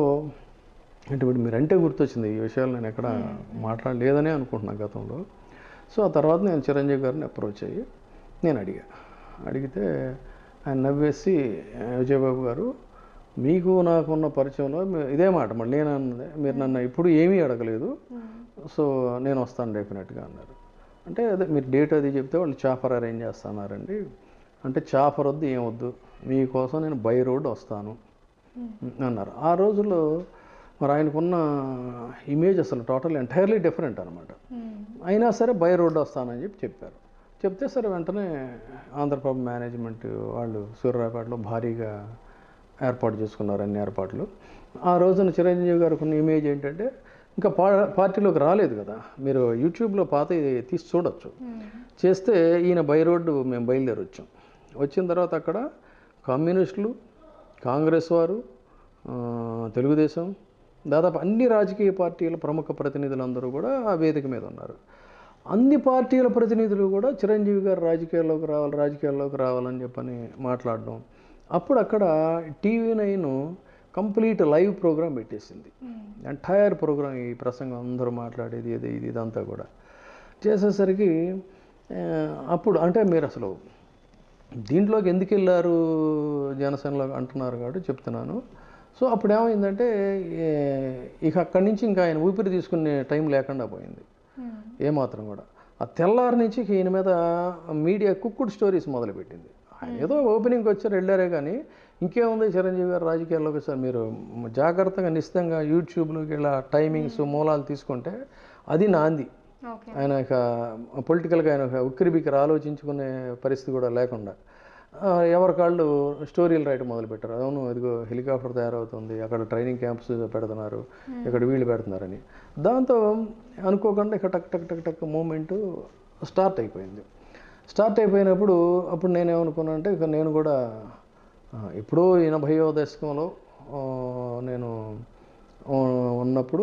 అంటే ఇప్పుడు మీరంటే గుర్తొచ్చింది ఈ విషయాలు నేను ఎక్కడ మాట్లాడలేదనే అనుకుంటున్నాను గతంలో సో ఆ తర్వాత నేను చిరంజీవి గారిని అప్రోచ్ అయ్యి నేను అడిగా అడిగితే ఆయన నవ్వేసి "ఆ, విజయబాబు గారు మీకు నాకున్న పరిచయంలో మీ- ఇదే మాట మళ్ళీ నేను అన్నది మీరు నన్ను ఇప్పుడు ఏమీ అడగలేదు సో నేను వస్తాను డెఫినెట్గా అన్నారు అంటే అదే మీరు డేట్ అది చెప్తే వాళ్ళు చాఫర్ అరేంజ్ చేస్తున్నారండి అంటే చాఫర్ వద్దు ఏం వద్దు మీకోసం నేను బై రోడ్ వస్తాను అన్నారు ఆ రోజుల్లో మరి ఆయనకున్న ఇమేజ్ అసలు టోటల్ ఎంటైర్లీ డిఫరెంట్ అనమాట మ్మ్. అయినా సరే బై రోడ్ వస్తానని చెప్పి చెప్పారు చెప్తే సరే వెంటనే ఆంధ్రప్రభ మేనేజ్మెంట్ వాళ్ళు సూర్యరాపేటలో భారీగా ఏర్పాటు చేసుకున్నారు అన్ని ఏర్పాట్లు ఆ రోజున చిరంజీవి గారికి ఉన్న ఇమేజ్ ఏంటంటే ఇంకా పా పార్టీలోకి రాలేదు కదా మీరు యూట్యూబ్లో పాత తీసి చూడొచ్చు మ్మ్. చేస్తే ఈయన బై రోడ్డు మేము బయలుదేరి వచ్చాం వచ్చిన తర్వాత అక్కడ కమ్యూనిస్టులు కాంగ్రెస్ వారు ఆ, తెలుగుదేశం దాదాపు అన్ని రాజకీయ పార్టీల ప్రముఖ ప్రతినిధులందరూ కూడా ఆ వేదిక మీద ఉన్నారు అన్ని పార్టీల ప్రతినిధులు కూడా చిరంజీవి గారు రాజకీయాల్లోకి రావాలి రాజకీయాల్లోకి రావాలని చెప్పని మాట్లాడడం అప్పుడు అక్కడ TV nine complete live program పెట్టేసింది మ్మ్. ఎంటైర్ ప్రోగ్రామ్ ఈ ప్రసంగం అందరూ మాట్లాడేది ఇది ఇది ఇదంతా కూడా చేసేసరికి ఆ, అప్పుడు అంటే మీరు అసలు దీంట్లోకి ఎందుకు వెళ్ళారు జనసేనలో అంటున్నారు కాబట్టి చెప్తున్నాను సో అప్పుడు ఏమైందంటే ఏ- ఇక అక్కడి నుంచి ఇంకా ఆయన ఊపిరి తీసుకునే టైం లేకుండా పోయింది మ్మ్. ఏమాత్రం కూడా ఆ తెల్లారి నుంచి ఇక ఈయన మీద మీడియా కుక్కుడు స్టోరీస్ మొదలుపెట్టింది ఆయన ఏదో ఓపెనింగ్కి వచ్చారు వెళ్ళారే కానీ ఇంకేముంది చిరంజీవి గారు రాజకీయాల్లోకి వచ్చారు మీరు జాగ్రత్తగా నిశ్చితంగా యూట్యూబ్లోకి ఇలా టైమింగ్స్ మూలాలు తీసుకుంటే అది నాంది ఓకే ఆయన ఇక పొలిటికల్గా ఆయన ఒక ఉక్కిరిబిక్కిరి ఆలోచించుకునే పరిస్థితి కూడా లేకుండా ఆ, ఎవరి కాళ్ళు స్టోరీలు రాయటం మొదలుపెట్టారు అవును ఇదిగో హెలికాప్టర్ తయారవుతుంది అక్కడ ట్రైనింగ్ క్యాంప్స్ పెడుతున్నారు ఇక్కడ వీళ్ళు పెడుతున్నారని దాంతో అనుకోకుండా ఇక టక్ టక్ టక్ టక్ మూమెంట్ స్టార్ట్ అయిపోయింది స్టార్ట్ అయిపోయినప్పుడు అప్పుడు నేనేమనుకున్నా అంటే ఇక నేను కూడా ఆ, ఎప్పుడో ఎనభైవ దశకంలో ఆ, నేను ఉ- ఉన్నప్పుడు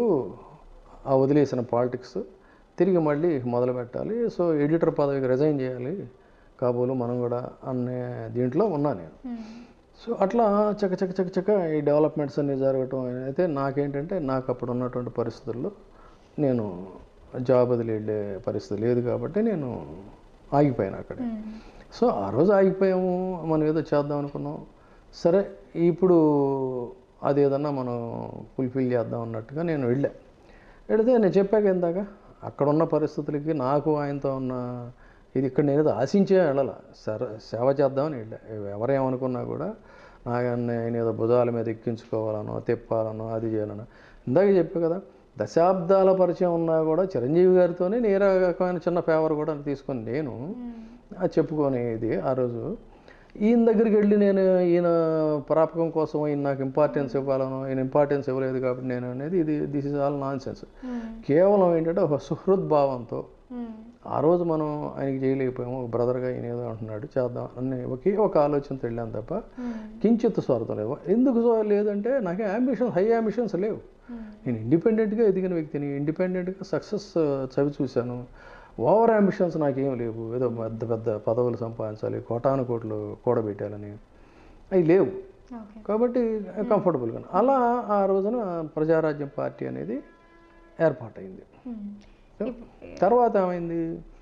ఆ వదిలేసిన పాలిటిక్స్ తిరిగి మళ్ళీ మొదలు పెట్టాలి సో ఎడిటర్ పదవికి రిజైన్ చేయాలి కాబోలు మనం కూడా అనే దీంట్లో ఉన్నా నేను మ్మ్. సో అట్లా చక చక చక చక ఈ డెవలప్మెంట్స్ అన్ని జరగటం అయితే నాకేంటంటే నాకు అప్పుడు ఉన్నటువంటి పరిస్థితుల్లో నేను జాబ్ వదిలి వెళ్ళే పరిస్థితి లేదు కాబట్టి నేను ఆగిపోయాను అక్కడ మ్మ్. సో ఆ రోజు ఆగిపోయాము మనం ఏదో చేద్దాం అనుకున్నాం సరే ఇప్పుడు అది ఏదన్నా మనం ఫుల్ఫిల్ చేద్దాం అన్నట్టుగా నేను వెళ్ళా వెళితే నేను చెప్పాక ఇందాక అక్కడ ఉన్న పరిస్థితులకి నాకు ఆయనతో ఉన్న ఇది ఇక్కడ నేను ఏదో ఆశించే వెళ్ళాల సర సేవ చేద్దామని వెళ్ళా ఎవరేమనుకున్నా కూడా నాకు ఆయన ఏదో భుజాల మీద ఎక్కించుకోవాలనో తిప్పాలనో అది చేయాలనో ఇందాక చెప్పా కదా దశాబ్దాల పరిచయం ఉన్నా కూడా చిరంజీవి గారితోనే నేను ఏ రకమైన చిన్న ఫేవర్ కూడా తీసుకొని నేను మ్మ్. అది చెప్పుకునేది ఆ రోజు ఈయన దగ్గరికి వెళ్ళి నేను ఈయన ప్రాపకం కోసం ఈయన నాకు ఇంపార్టెన్స్ ఇవ్వాలను ఈయన ఇంపార్టెన్స్ ఇవ్వలేదు కాబట్టి నేను అనేది ఇది this is all nonsense మ్మ్. కేవలం ఏంటంటే ఒక సుహృద్భావంతో మ్మ్. ఆ రోజు మనం ఆయనకి చేయలేకపోయాము ఒక బ్రదర్గా ఈయన ఏదో అంటున్నాడు చేద్దాం అని ఒకే ఒక ఆలోచనతో వెళ్ళాను తప్ప మ్మ్. కించిత్ స్వార్థం లేవు ఎందుకు సో లేదంటే నాకు అంబిషన్స్ హై అంబిషన్స్ లేవు మ్మ్. నేను ఇండిపెండెంట్గా ఎదిగిన వ్యక్తిని ఇండిపెండెంట్గా సక్సెస్ చవి చూశాను ఓవర్ అంబిషన్స్ నాకేం లేవు ఏదో పెద్ద పెద్ద పదవులు సంపాదించాలి కోటాను కోట్లు కూడబెట్టాలని అవి లేవు ఓకే కాబట్టి కంఫర్టబుల్గా అలా ఆ రోజున ప్రజారాజ్యం పార్టీ అనేది ఏర్పాటైంది మ్మ్. తర్వాత ఏమైంది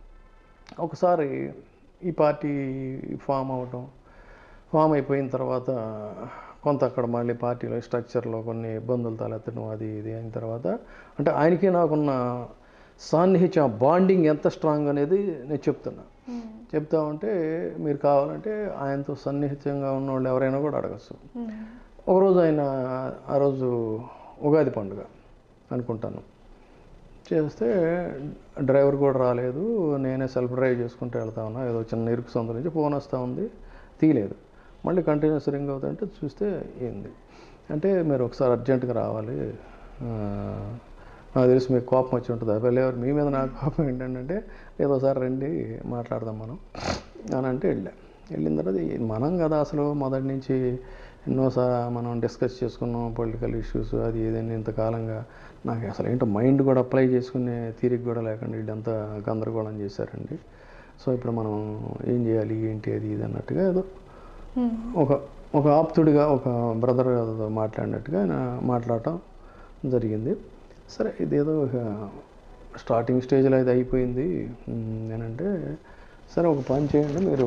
ఒకసారి ఈ పార్టీ ఫామ్ అవటం ఫామ్ అయిపోయిన తర్వాత కొంత అక్కడ మళ్ళీ పార్టీలో స్ట్రక్చర్లో కొన్ని ఇబ్బందులు తలెత్తడం అది ఇది అయిన తర్వాత అంటే ఆయనకి నాకున్న సాన్నిహిత్యం బాండింగ్ ఎంత స్ట్రాంగ్ అనేది నేను చెప్తున్నా మ్మ్. చెప్తా ఉంటే మీరు కావాలంటే ఆయనతో సన్నిహితంగా ఉన్న వాళ్ళు ఎవరైనా కూడా అడగచ్చు మ్మ్. ఒకరోజు ఆయన ఆ రోజు ఉగాది పండుగ అనుకుంటాను చేస్తే డ్రైవర్ కూడా రాలేదు నేనే సెల్ఫ్ డ్రైవ్ చేసుకుంటూ వెళ్తా ఉన్నా ఏదో చిన్న ఇరుకు సొంత నుంచి ఫోన్ వస్తూ ఉంది తీయలేదు మళ్ళీ కంటిన్యూస్ రింగ్ అవుతుంటే చూస్తే ఏంది అంటే మీరు ఒకసారి అర్జెంటుగా రావాలి ఆ, నాకు తెలిసి మీకు కోపం వచ్చి ఉంటుంది అబ్బాయి ఎవరు మీ మీద నాకు కోపం ఏంటంటే లేదు ఒకసారి రండి మాట్లాడదాం మనం అని అంటే వెళ్ళా వెళ్ళిన తర్వాత ఈ మనం కదా అసలు మొదటి నుంచి ఎన్నోసారి మనం డిస్కస్ చేసుకున్నాం పొలిటికల్ ఇష్యూస్ అది ఏదైనా ఇంతకాలంగా నాకు అసలు ఏంటో మైండ్ కూడా అప్లై చేసుకునే తీరిక కూడా లేకుండా వీళ్ళంతా గందరగోళం చేశారండి సో ఇప్పుడు మనం ఏం చేయాలి ఏంటి అది ఇది అన్నట్టుగా ఏదో మ్మ్. ఒక ఒక ఆప్తుడిగా ఒక బ్రదర్ మాట్లాడినట్టుగా ఆయన మాట్లాడటం జరిగింది సరే ఇదేదో ఒక స్టార్టింగ్ స్టేజ్లో ఇది అయిపోయింది ఉమ్, నేనంటే సరే ఒక పని చేయండి మీరు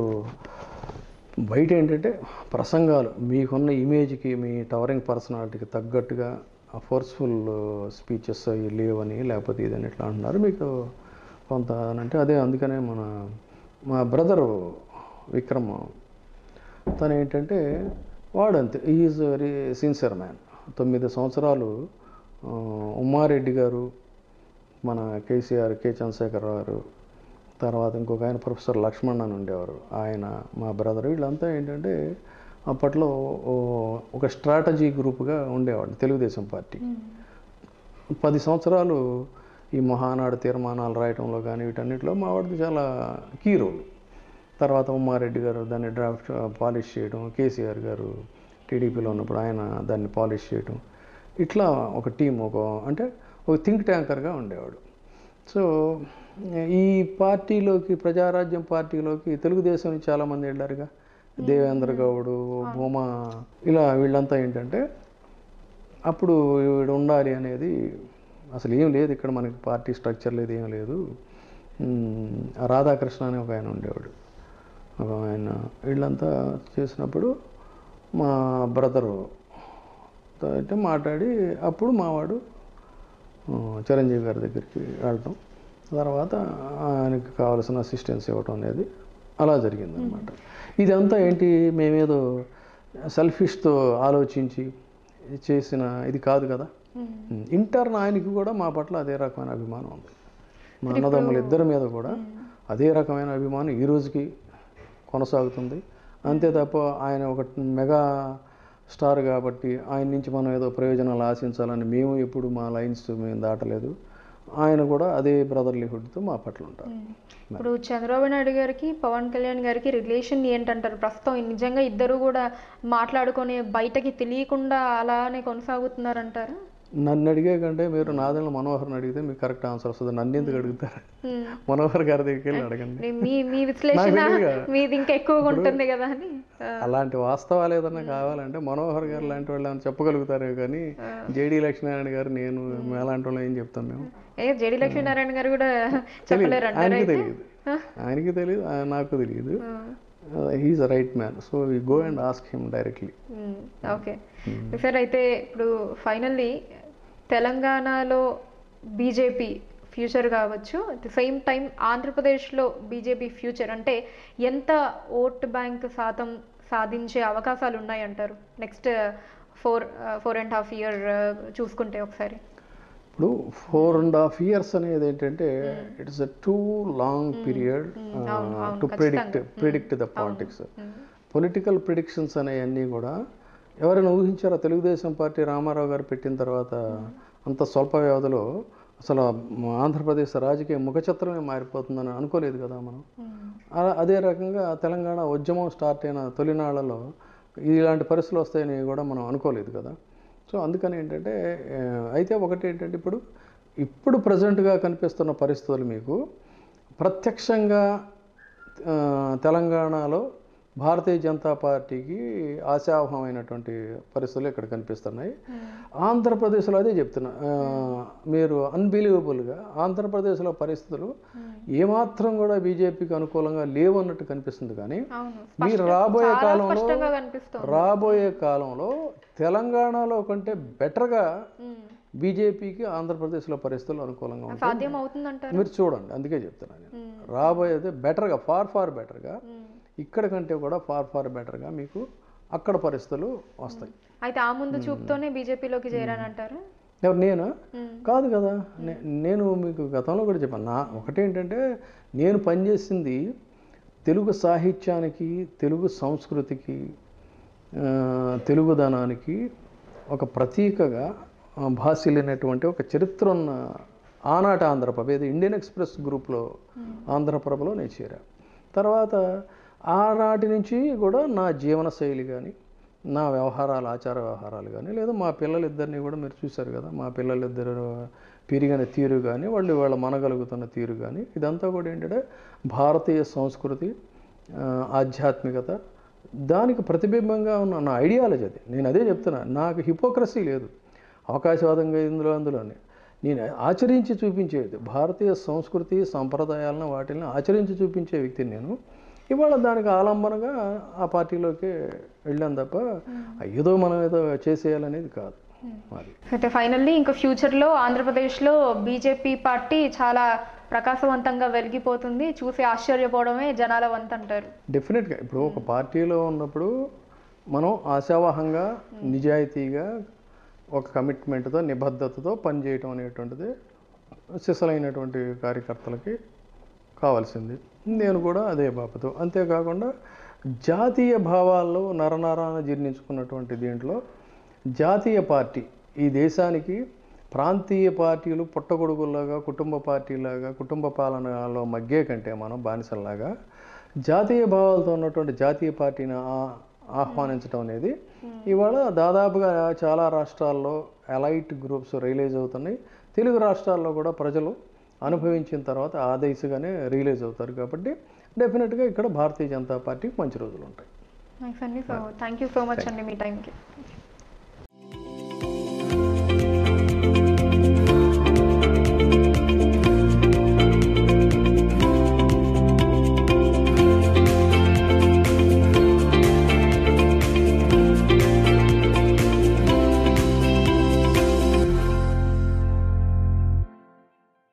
బయట ఏంటంటే ప్రసంగాలు మీకున్న ఇమేజ్కి మీ టవరింగ్ పర్సనాలిటీకి తగ్గట్టుగా ఫోర్స్ఫుల్ స్పీచెస్ అవి లేవని లేకపోతే ఇదని ఇట్లా అంటున్నారు మీకు కొంత అని అంటే అదే అందుకనే మన మా బ్రదరు విక్రమ్ తను ఏంటంటే వాడు అంతే ఈజ్ వెరీ సిన్సియర్ మ్యాన్ తొమ్మిది సంవత్సరాలు ఆ, ఉమ్మారెడ్డి గారు మన కేసీఆర్ కే చంద్రశేఖర్ గారు తర్వాత ఇంకొక ఆయన ప్రొఫెసర్ లక్ష్మణ్ అని ఉండేవారు ఆయన మా బ్రదర్ వీళ్ళంతా ఏంటంటే అప్పట్లో ఓ- ఒక స్ట్రాటజీ గ్రూప్గా ఉండేవాళ్ళు తెలుగుదేశం పార్టీ మ్మ్. పది సంవత్సరాలు ఈ మహానాడు తీర్మానాలు రాయటంలో కానీ వీటన్నిటిలో మా వాడికి చాలా కీ రోల్ తర్వాత ఉమ్మారెడ్డి గారు దాన్ని డ్రాఫ్ట్ పాలిష్ చేయడం కేసీఆర్ గారు టీడీపీలో ఉన్నప్పుడు ఆయన దాన్ని పాలిష్ చేయడం ఇట్లా ఒక టీం ఒక అంటే ఒక థింక్ ట్యాంకర్గా ఉండేవాడు సో ఈ పార్టీలోకి ప్రజారాజ్యం పార్టీలోకి తెలుగుదేశం నుంచి చాలామంది వెళ్ళారుగా దేవేంద్ర గౌడు భూమా ఇలా వీళ్ళంతా ఏంటంటే అప్పుడు వీడు ఉండాలి అనేది అసలు ఏం లేదు ఇక్కడ మనకి పార్టీ స్ట్రక్చర్ లేదు ఏం లేదు మ్మ్, రాధాకృష్ణ అని ఒక ఆయన ఉండేవాడు ఒక ఆయన వీళ్ళంతా చేసినప్పుడు మా బ్రదరు అయితే మాట్లాడి అప్పుడు మావాడు ఆ, చిరంజీవి గారి దగ్గరికి వెళ్ళటం తర్వాత ఆయనకి కావాల్సిన అసిస్టెన్స్ ఇవ్వటం అనేది అలా జరిగిందనమాట ఇదంతా ఏంటి మేమేదో సెల్ఫిష్తో ఆలోచించి చేసిన ఇది కాదు కదా మ్మ్. ఇంటర్న్ ఆయనకి కూడా మా పట్ల అదే రకమైన అభిమానం ఉంది మా అన్నదమ్ములు ఇద్దరి మీద కూడా అదే రకమైన అభిమానం ఈ రోజుకి కొనసాగుతుంది అంతే తప్ప ఆయన ఒక మెగా స్టార్ కాబట్టి ఆయన నుంచి మనం ఏదో ప్రయోజనాలు ఆశించాలని మేము ఎప్పుడు మా లైన్స్ మేము దాటలేదు ఆయన కూడా అదే బ్రదర్లీహుడ్తో మా పట్ల ఉంటారు మ్మ్. ఇప్పుడు చంద్రబాబు నాయుడు గారికి పవన్ కళ్యాణ్ గారికి రిలేషన్ ఏంటంటారు ప్రస్తుతం నిజంగా ఇద్దరు కూడా మాట్లాడుకొని బయటకి తెలియకుండా అలానే కొనసాగుతున్నారంటారా నన్ను అడిగే కంటే మీరు నాదెళ్ళ మనోహర్ని అడిగితే మీకు కరెక్ట్ ఆన్సర్ వస్తుంది నన్ను ఎందుకు అడుగుతారు మనోహర్ గారి దగ్గరికి వెళ్ళి అడగండి మీ మీ విశ్లేషణ తెలియదుగా. మీది ఇంకా ఎక్కువగా ఉంటుంది కదా అని ఆ, అలాంటి వాస్తవాలు ఏదన్నా కావాలంటే మనోహర్ గారు లాంటి వాళ్ళు ఏమైనా చెప్పగలుగుతారే కానీ జేడీ లక్ష్మీనారాయణ గారు నేను మేలాంటి వాళ్ళు ఏం చెప్తాం మేము ఏ జడి లక్ష్మీనారాయణ గారు కూడా చెప్పలేరు అంటారు ఆయనకి అయితే తెలియదు ఆయనకి తెలియదు ఆయన- నాకు తెలియదు he is a right man so we go and ask him directly okay sir అయితే ఇప్పుడు ఫైనల్లీ తెలంగాణలో బీజేపీ ఫ్యూచర్ కావచ్చు అట్ ది సేమ్ టైం ఆంధ్రప్రదేశ్లో బీజేపీ ఫ్యూచర్ అంటే ఎంత ఓట్ బ్యాంక్ శాతం సాధించే అవకాశాలు ఉన్నాయంటారు next four four and half year చూసుకుంటే ఒకసారి ఇప్పుడు ఫోర్ అండ్ హాఫ్ ఇయర్స్ అనేది ఏంటంటే it's a too long period అవును, అవును, to predict predict the politics political predictions అనేవన్నీ కూడా ఎవరైనా ఊహించారా తెలుగుదేశం పార్టీ రామారావు గారు పెట్టిన తర్వాత అంత స్వల్ప వ్యవధిలో అసలు మ- ఆంధ్రప్రదేశ్ రాజకీయ ముఖచిత్రమే మారిపోతుందని అనుకోలేదు కదా మనం అలా- అదే రకంగా తెలంగాణ ఉద్యమం స్టార్ట్ అయిన తొలినాళ్లలో ఇలాంటి పరిస్థితులు వస్తాయని కూడా మనం అనుకోలేదు కదా సో అందుకని ఏంటంటే ఆ, అయితే ఒకటి ఏంటంటే ఇప్పుడు ఇప్పుడు ప్రజెంట్గా కనిపిస్తున్న పరిస్థితులు మీకు ప్రత్యక్షంగా ఆ, తెలంగాణలో భారతీయ జనతా పార్టీకి ఆశావహమైనటువంటి పరిస్థితులు ఇక్కడ కనిపిస్తున్నాయి ఆంధ్రప్రదేశ్లో అదే చెప్తున్నా ఆ, మీరు అన్బిలీవబుల్గా ఆంధ్రప్రదేశ్లో పరిస్థితులు ఏమాత్రం కూడా బీజేపీకి అనుకూలంగా లేవు అన్నట్టు కనిపిస్తుంది కానీ అవును మీరు రాబోయే చాలా కాలంలో స్పష్టంగా కనిపిస్తుంది రాబోయే కాలంలో తెలంగాణలో కంటే బెటర్గా మ్మ్. బీజేపీకి ఆంధ్రప్రదేశ్లో పరిస్థితులు అనుకూలంగా ఉంటాయి సాధ్యం అవుతుందంటారు మీరు చూడండి అందుకే చెప్తున్నాను నేను రాబోయేది బెటర్గా ఫార్ ఫార్ బెటర్గా ఇక్కడ కంటే కూడా ఫార్ ఫార్ బెటర్గా మీకు అక్కడ పరిస్థితులు వస్తాయి అయితే ఆ ముందు చూపుతోనే బీజేపీలోకి చేరానంటారు ఎవరు నేనా కాదు కదా నే- నేను మీకు గతంలో కూడా చెప్పాను నా ఒకటేంటంటే నేను పనిచేసింది తెలుగు సాహిత్యానికి తెలుగు సంస్కృతికి ఆ, తెలుగుదనానికి ఒక ప్రతీకగా ఆ, భాసిల్లినటువంటి ఒక చరిత్ర ఉన్న ఆనాటి ఆంధ్రప్రభ ఇది ఇండియన్ ఎక్స్ప్రెస్ గ్రూప్లో ఆంధ్రప్రభలో నేను చేరా తర్వాత ఆనాటి నుంచి కూడా నా జీవన శైలి కానీ నా వ్యవహారాలు ఆచార వ్యవహారాలు కానీ లేదా మా పిల్లలిద్దరిని కూడా మీరు చూశారు కదా మా పిల్లలిద్దరు పెరిగిన తీరు కానీ వాళ్ళు వాళ్ళ మనగలుగుతున్న తీరు కానీ ఇదంతా కూడా ఏంటంటే భారతీయ సంస్కృతి ఆ, ఆధ్యాత్మికత దానికి ప్రతిబింబంగా ఉన్న నా ఐడియాలజీ అది నేను అదే చెప్తున్నా నాకు హిపోక్రసీ లేదు అవకాశవాదంగా ఇందులో అందులోనే నేను ఆచరించి చూపించేది భారతీయ సంస్కృతి సంప్రదాయాలను వాటిని ఆచరించి చూపించే వ్యక్తిని నేను ఇవాళ దానికి ఆలంబనగా ఆ పార్టీలోకి వెళ్ళాను తప్ప ఏదో మనం ఏదో చేసేయాలనేది కాదు అది అయితే ఫైనల్లీ ఇంకా ఫ్యూచర్లో ఆంధ్రప్రదేశ్లో బీజేపీ పార్టీ చాలా ప్రకాశవంతంగా వెలిగిపోతుంది చూసి ఆశ్చర్యపోవడమే జనాల వంత అంటారు డెఫినెట్గా ఇప్పుడు ఒక పార్టీలో ఉన్నప్పుడు మనం ఆశావహంగా నిజాయితీగా ఒక కమిట్మెంట్తో నిబద్ధతతో పనిచేయటం అనేటువంటిది సిసలైనటువంటి కార్యకర్తలకి కావాల్సింది నేను కూడా అదే బాపతు అంతేకాకుండా జాతీయ భావాల్లో నరనరాన జీర్ణించుకున్నటువంటి దీంట్లో జాతీయ పార్టీ ఈ దేశానికి ప్రాంతీయ పార్టీలు పుట్టగొడుగుల్లాగా కుటుంబ పార్టీలాగా కుటుంబ పాలనలో మగ్గే కంటే మనం బానిసల్లాగా జాతీయ భావాలతో ఉన్నటువంటి జాతీయ పార్టీని ఆ- ఆహ్వానించడం అనేది ఇవాళ దాదాపుగా చాలా రాష్ట్రాల్లో ఎలైట్ గ్రూప్స్ రియలైజ్ అవుతున్నాయి తెలుగు రాష్ట్రాల్లో కూడా ప్రజలు అనుభవించిన తర్వాత ఆ దిశగానే రియలైజ్ అవుతారు కాబట్టి డెఫినెట్గా ఇక్కడ భారతీయ జనతా పార్టీకి మంచి రోజులు ఉంటాయి థ్యాంక్స్ అండి so thank you so much అండి మీ టైంకి